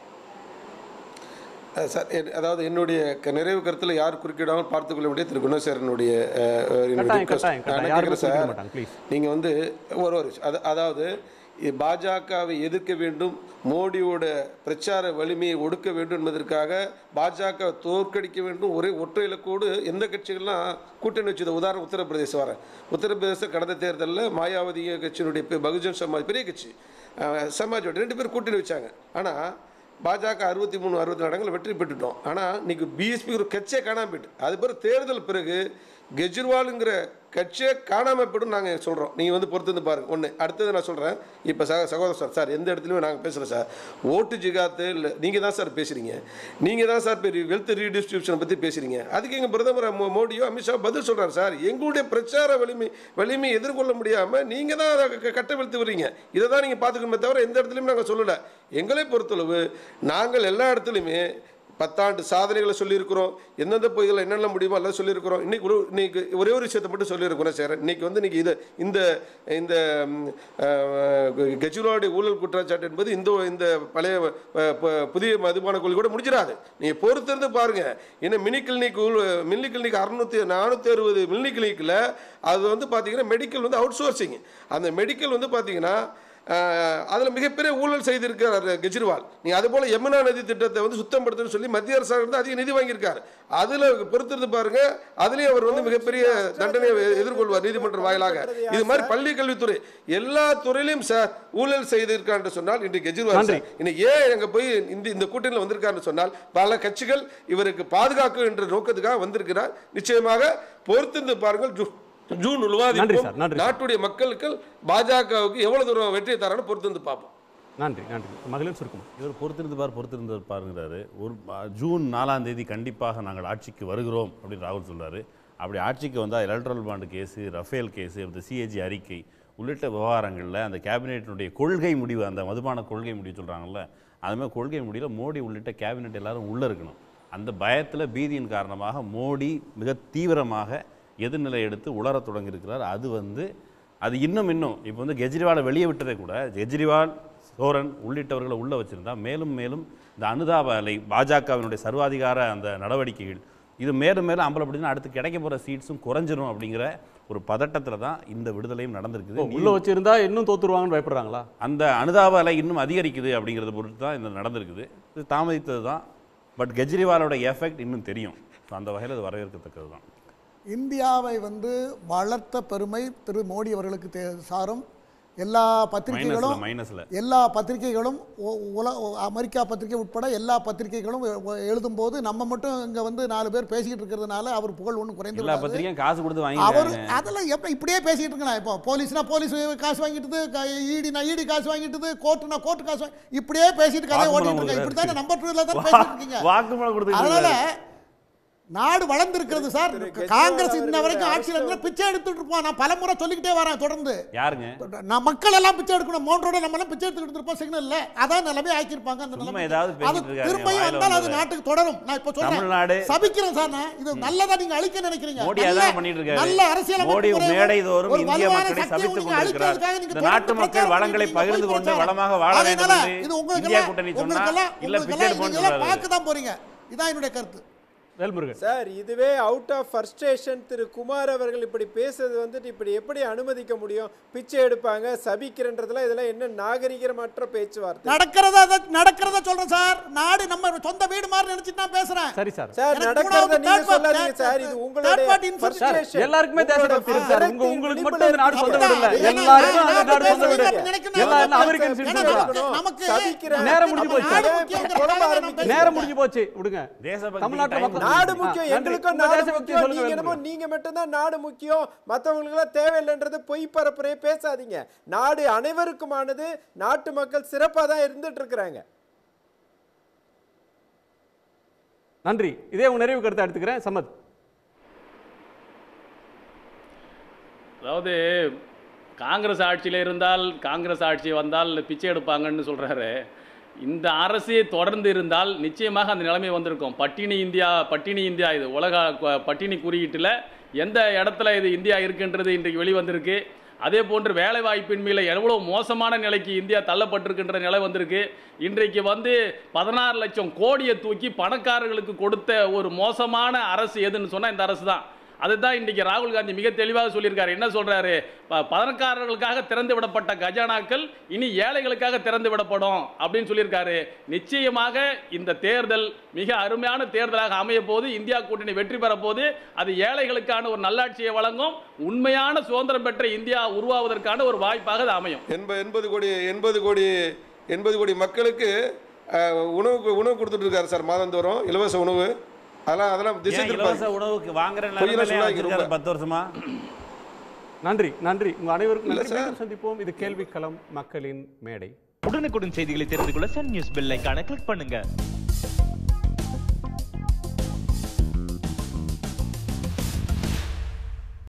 அஹ் சார் என்- அதாவது என்னுடைய க- நிறைவு கருத்தில் யார் குறுக்கிடாமல் பார்த்துக்கொள்ள வேண்டிய திரு குணசேரனுடைய அஹ், என்னுடைய கட்டாயம் request. கட்டாயம் நான் கட்டாயம் என்ன யாருமே கேட்கிறேன் சொல்லிக்க சார் மாட்டாங்க ப்ளீஸ் நீங்கள் வந்து ஒரு ஒரு அது- அதாவது இ- பாஜகவை எதிர்க்க வேண்டும் மோடியோட பிரச்சார வலிமையை ஒடுக்க வேண்டும் என்பதற்காக பாஜக தோற்கடிக்க வேண்டும் ஒரே ஒற்றை இலக்கோடு எந்த கட்சிகள்லாம் கூட்டணி வச்சது உதாரணம் உத்தரப்பிரதேசம் வரேன் உத்தரப்பிரதேச கடந்த தேர்தலில் மாயாவதி கட்சியினுடைய பெ- பகுஜன் சமாஜ் பெரிய கட்சி அஹ், சமாஜ்வாடி ரெண்டு பேரும் கூட்டணி வச்சாங்க ஆனால் பாஜக அறுபத்தி மூணு அறுபத்தி நாலு இடங்கள் வெற்றி பெற்றுட்டோம் ஆனால் இன்னைக்கு பிஎஸ்பி ஒரு கட்சியே காணாம போயிட்டு அது பிறகு தேர்தல் பிறகு கெஜ்ரிவாலுங்கிற கட்சியே காணாமல் போய்டும் நாங்கள் சொல்கிறோம் நீங்கள் வந்து பொறுத்து வந்து பாருங்கள் ஒன்று அடுத்தது நான் சொல்கிறேன் இப்போ சக சகோதரர் சார் சார் எந்த இடத்துலையுமே நாங்கள் பேசுகிறோம் சார் ஓட்டு ஜிகாத்து இல்லை நீங்கள் தான் சார் பேசுகிறீங்க நீங்கள் தான் சார் பெரிய வெல்த் ரீடிஸ்ட்ரிபியூஷனை பற்றி பேசுகிறீங்க அதுக்கு எங்கள் பிரதமர் மோ- மோடியோ அமித்ஷா பதில் சொல்கிறார் சார் எங்களுடைய பிரச்சார வலிமை வலிமை எதிர்கொள்ள முடியாமல் நீங்கள் தான் அதை க- கட்டவிழ்த்து வர்றீங்க இதை தான் நீங்கள் பார்த்துக்கணுமே தவிர எந்த இடத்துலையும் நாங்கள் சொல்லலை எங்களை பொறுத்தளவு நாங்கள் எல்லா இடத்துலையுமே பத்தாண்டு சாதனைகளை சொல்லியிருக்கிறோம் எந்தெந்த பகுதிகளில் என்னென்ன முடியுமோ எல்லாம் சொல்லியிருக்கிறோம் இன்னைக்கு ஒரு இன்னைக்கு ஒரே ஒரு விஷயத்தை மட்டும் சொல்லியிருக்கிறோம் சார் இன்னைக்கு வந்து இன்னைக்கு இது இந்த இந்த ம், அஹ், கெஜ்ரிவாலுடைய ஊழல் குற்றச்சாட்டு என்பது இந்த இந்த பழைய அஹ், ப- புதிய மதுபான கொள்கை கூட முடிஞ்சிடாது நீங்கள் பொறுத்திருந்து பாருங்க இன்னும் மினி கிளினிக் மில்லி கிளினிக் அறுநூத்தி நானூற்றி அறுபது மில்லி கிளினிக்கில் அது வந்து பார்த்தீங்கன்னா மெடிக்கல் வந்து அவுட் சோர்சிங் அந்த மெடிக்கல் வந்து பார்த்தீங்கன்னா அதில் மிகப்பெரிய ஊழல் செய்திருக்கிறார் கெஜ்ரிவால் நீ அது போல யமுனா நதி திட்டத்தை வந்து சுத்தப்படுத்தணும்னு சொல்லி மத்திய அரசாங்கம் வந்து அதிக நிதி வாங்கியிருக்காரு அதில் பொறுத்திருந்து பாருங்க அதுலேயும் அவர் வந்து மிகப்பெரிய தண்டனையை எ- எதிர்கொள்வார் நீதிமன்ற வாயிலாக இது மாதிரி பள்ளி கல்வித்துறை எல்லா துறையிலும் சார் ஊழல் செய்திருக்கார் என்று சொன்னால் இன்று கெஜ்ரிவால் நன்றி. சார் இன்னைக்கு ஏன் அங்க போய் இந்த இந்த கூட்டணியில் வந்திருக்காருன்னு சொன்னால் பல கட்சிகள் இவருக்கு பாதுகாக்கும் என்ற நோக்கத்துக்காக வந்திருக்கிறார் நிச்சயமாக பொறுத்திருந்து பாருங்கள் ஜூ- ஜூன் நன்றி விவாதிப்போம் சார், நன்றி சார். நாட்டுடைய மக்களுக்கு பாஜகவுக்கு எவ்வளவு தூரம் வெற்றியை தரான்னு பொறுத்திருந்து பார்ப்போம் நன்றி நன்றி மகளிர் சுருக்கம் இவர் பொறுத்திருந்து பார் பொறுத்திருந்து பாருங்கிறாரு ஒரு அஹ், ஜூன் நாலாம் தேதி கண்டிப்பாக நாங்கள் ஆட்சிக்கு வருகிறோம் அப்படின்னு ராகுல் சொல்றாரு அப்படி ஆட்சிக்கு வந்தால் electoral bond case Rafale case இந்த சிஏஜி அறிக்கை உள்ளிட்ட விவகாரங்களில் அந்த கேபினெட்டினுடைய கொள்கை முடிவு அந்த மதுபான கொள்கை முடிவு சொல்கிறாங்கல்ல அது மாதிரி கொள்கை முடிவில் மோடி உள்ளிட்ட கேபினெட் எல்லாரும் உள்ளே இருக்கணும் அந்த பயத்தில் பீதியின் காரணமாக மோடி மிக தீவிரமாக எதிர்நிலை எடுத்து உளரத் தொடங்கியிருக்கிறார் அது வந்து அது இன்னும் இன்னும் இப்போ வந்து கெஜ்ரிவாலை வெளியே விட்டதே கூட கெஜ்ரிவால் சோரன் உள்ளிட்டவர்களை உள்ளே வச்சுருந்தா மேலும் மேலும் இந்த அனுதாப அலை பாஜகவினுடைய சர்வாதிகார அந்த நடவடிக்கைகள் இது மேலும் மேலும் அம்பலப்படுத்தினா அடுத்து கிடைக்க போகிற சீட்ஸும் குறைஞ்சிரும் அப்படிங்கிற ஒரு பதட்டத்தில் தான் இந்த விடுதலையும் நடந்திருக்குது உள்ள வச்சிருந்தா இன்னும் தோத்துருவாங்கன்னு பயப்படுறாங்களா அந்த அனுதாப அலை இன்னும் அதிகரிக்குது அப்படிங்கிறத பொறுத்து தான் இந்த நடந்திருக்குது இது தாமதித்தது தான் பட் கெஜ்ரிவாலோட எஃபெக்ட் இன்னும் தெரியும் ஸோ அந்த வகையில் அது வரவேற்கத்தக்கது தான் இந்தியாவை வந்து வளர்த்த பெருமை திரு மோடி அவர்களுக்கு தே- சாரும் எல்லா பத்திரிகைகளும் மைனஸில் எல்லா பத்திரிகைகளும் உ- உல அமெரிக்கா பத்திரிகை உட்பட எல்லா பத்திரிகைகளும் எ- எ- எழுதும்போது நம்ம மட்டும் இங்க வந்து நாலு பேர் பேசிக்கிட்டு இருக்கிறதுனால அவர் புகழ் ஒன்றும் குறைந்து எல்லா விடாது. பத்திரிகையும் காசு கொடுத்து அவர் வாங்கிக்கிறாங்க அதெல்லாம் எப்ப இப்படியே பேசிக்கிட்டு இருக்கலாம் இப்போ போலீஸ்னா போலீஸ் காசு வாங்கிட்டுது ஈடினா ஈடி காசு வாங்கிட்டுது கோர்ட்டுனா கோர்ட்டு காசு வாங்கி இப்படியே பேசிட்டு கதையை வாக்குமூலம் ஓட்டிட்டு இருக்கேன் இப்படி தானே கொடுக்குறாரு. நம்பர் டூல தான் பேசிட்டு இருக்கீங்க வாக்குமூலம் கொடுத்து அதனால நாடு வளர்ந்திருக்கிறது சார் திரு கெஜ்ரிவால் காங்கிரஸ் இன்ன அவர்கள் வரைக்கும் ஆட்சியில் அரசு- இருந்தா பிச்சை எடுத்துட்டு இருப்போம் நான் பலமுறை சொல்லிக்கிட்டே வரேன் தொடர்ந்து யாருங்க நான் மக்கள் எல்லாம் பிச்சை எடுக்கணும் மோன்றோட நம்ம எல்லாம் பிச்சை எடுத்துக்கிட்டு இருப்போம் சிக்னல் இல்ல அதான் நிலைமை ஆக்கியிருப்பாங்க அந்த சும்மா நிலைமை ஏதாவது அது பேசிட்டு இருக்காருங்க, திரும்பியும் வாயில வந்தால் அது வந்ததை. நாட்டுக்கு தொடரும் நான் இப்ப தமிழ்நாடு- சொல்றேன் சபிக்கிறேன் சார் நான் இது நல்லதா நீங்க அழிக்க நினைக்கிறீங்க மோடி நல்ல- அதான் பண்ணிட்டு இருக்காரு. நல்ல அரசியல் மோடி மேடை தோறும் இந்திய மக்களை சக்தியை சபித்துக் நீங்க கொண்டிருக்கிறார். அழிக்கிறதுக்காக நீங்க இந்த தொடர்ந்து நாட்டு மக்கள் பிரச்சாரம் வளங்களை பண்ணிட்டு பகிர்ந்து போய் கொண்டு பிரச்சாரம். வளமாக வாழ வேண்டும் அதனால என்று இது உங்களுக்கு இந்தியா எல்லாம் கூட்டணி சொன்னா உங்களுக்கெல்லாம் இல்ல உங்களுக்கெல்லாம் பிச்சை நீங்க எடுப்போம்னு எல்லாம் சொல்றாரு. பார்க்க தான் போறீங்க இதான் என்னுடைய கருத்து வேல்முருகன் சார் இதுவே out of frustration Thiru Kumar அவர்கள் இப்படி பேசுறது வந்துட்டு இப்படி எப்படி அனுமதிக்க முடியும் பிச்சை எடுப்பாங்க சபிக்கிறன்றதுல இதெல்லாம் என்ன நாகரிகமற்ற பேச்சுவார்த்தை நடக்கிறத நடக்கிறத சொல்றேன் சார் நாடு நம்ம சொந்த வீடு மாதிரி நினைச்சிட்டு நான் பேசுறேன் சரி சார் சார் எனக்கு நடக்கிறத மூணாவது நீங்க third part- சொல்லாதீங்க third- சார் இது third உங்களுடைய party information. Sir, frustration. எல்லாருக்குமே தேசபக்தி இருக்கு சார். உங்க- உங்களுடைய உங்களுக்கு விழிப்புணர்வு மட்டும் இந்த நாடு சொந்த இருக்கு. வீடு இல்ல. ஏன்னா, எல்லாருக்கும் நான் அந்த நாடு சொந்த வீடு. பேசுறது நினைக்கிறேன். எல்லாம் என்ன நான் அமெரிக்கன் ஏன்னா citizen தான். நமக்கு- நமக்கு சபிக்கிறேன். நேரம் முடிஞ்சு நம்ம போச்சு. நாடு முக்கியங்கிற குழம்ப காரணம் ஆரம்பிக்கிறீங்க. நேரம் முடிஞ்சு போச்சு விடுங்க தேசபக்திக்கு தமிழ்நாட்டுல time மக்கள் நாடு ஆ, முக்கியம் நன்றி. எங்களுக்கும் உங்க நாடு தேசபக்தி முக்கியம் சொல்லுங்க நீங்க என்னமோ வேல்முருகன். நீங்க மட்டும்தான் நாடு முக்கியம் மத்தவங்களுக்கு எல்லாம் தேவையில்லைன்றது பொய் பரப்புரையே பேசாதீங்க நாடு அனைவருக்குமானது நாட்டு மக்கள் சிறப்பா தான் இருந்துட்டு இருக்கிறாங்க நன்றி இதே உங்க நிறைவு கருத்தை எடுத்துக்கிறேன் சம்மத் அதாவது காங்கிரஸ் ஆட்சியில் இருந்தால் காங்கிரஸ் ஆட்சி வந்தால் பிச்சை எடுப்பாங்கன்னு சொல்கிறாரு இந்த அரசு தொடர்ந்து இருந்தால் நிச்சயமாக அந்த நிலைமை வந்திருக்கும் பட்டினி இந்தியா பட்டினி இந்தியா இது உலக கு- பட்டினி குறியீட்டில் எந்த இடத்துல இது இந்தியா இருக்குன்றது இன்றைக்கு வெளிவந்திருக்கு அதே போன்று வேலை வாய்ப்பின்மையில் எவ்வளோ மோசமான நிலைக்கு இந்தியா தள்ளப்பட்டிருக்கின்ற நிலை வந்திருக்கு இன்றைக்கு வந்து பதினாறு லட்சம் கோடியை தூக்கி பணக்காரர்களுக்கு கொடுத்த ஒரு மோசமான அரசு எதுன்னு சொன்னால் இந்த அரசு தான் அதுதான் இன்றைக்கி ராகுல் காந்தி மிக தெளிவாக சொல்லியிருக்காரு என்ன சொல்றாரு ப- பணக்காரர்களுக்காக திறந்து விடப்பட்ட கஜானாக்கள் இனி ஏழைகளுக்காக திறந்து விடப்படும் அப்படின்னு சொல்லியிருக்காரு நிச்சயமாக இந்த தேர்தல் மிக அருமையான தேர்தலாக அமைய போது இந்தியா கூட்டணி வெற்றி பெற போது அது ஏழைகளுக்கான ஒரு நல்லாட்சியை வழங்கும் உண்மையான சுதந்திரம் பெற்ற இந்தியா உருவாவதற்கான ஒரு வாய்ப்பாக அது அமையும் எண்பது எண்பது கோடி எண்பது கோடி எண்பது கோடி மக்களுக்கு அஹ், உணவு உணவு கொடுத்துட்டு இருக்காரு சார் மாதந்தோறும் இலவச உணவு அதெல்லாம் அதெல்லாம் திசை ஏன் திருப்பாங்க இலவச உணவுக்கு வாங்குற பொய்யெல்லாம் நிலைமையிலே சொல்லாதீங்க வச்சிருக்காரு ரொம்ப. பத்து வருஷமா நன்றி நன்றி உங்கள் அனைவருக்கும் இல்ல நன்றி சார். மீண்டும் சந்திப்போம் இது கேள்விக்களம் மக்களின் மேடை உடனுக்குடன் செய்திகளை தெரிந்து கொள்ள சன் நியூஸ் பெல் ஐகானை கிளிக் பண்ணுங்க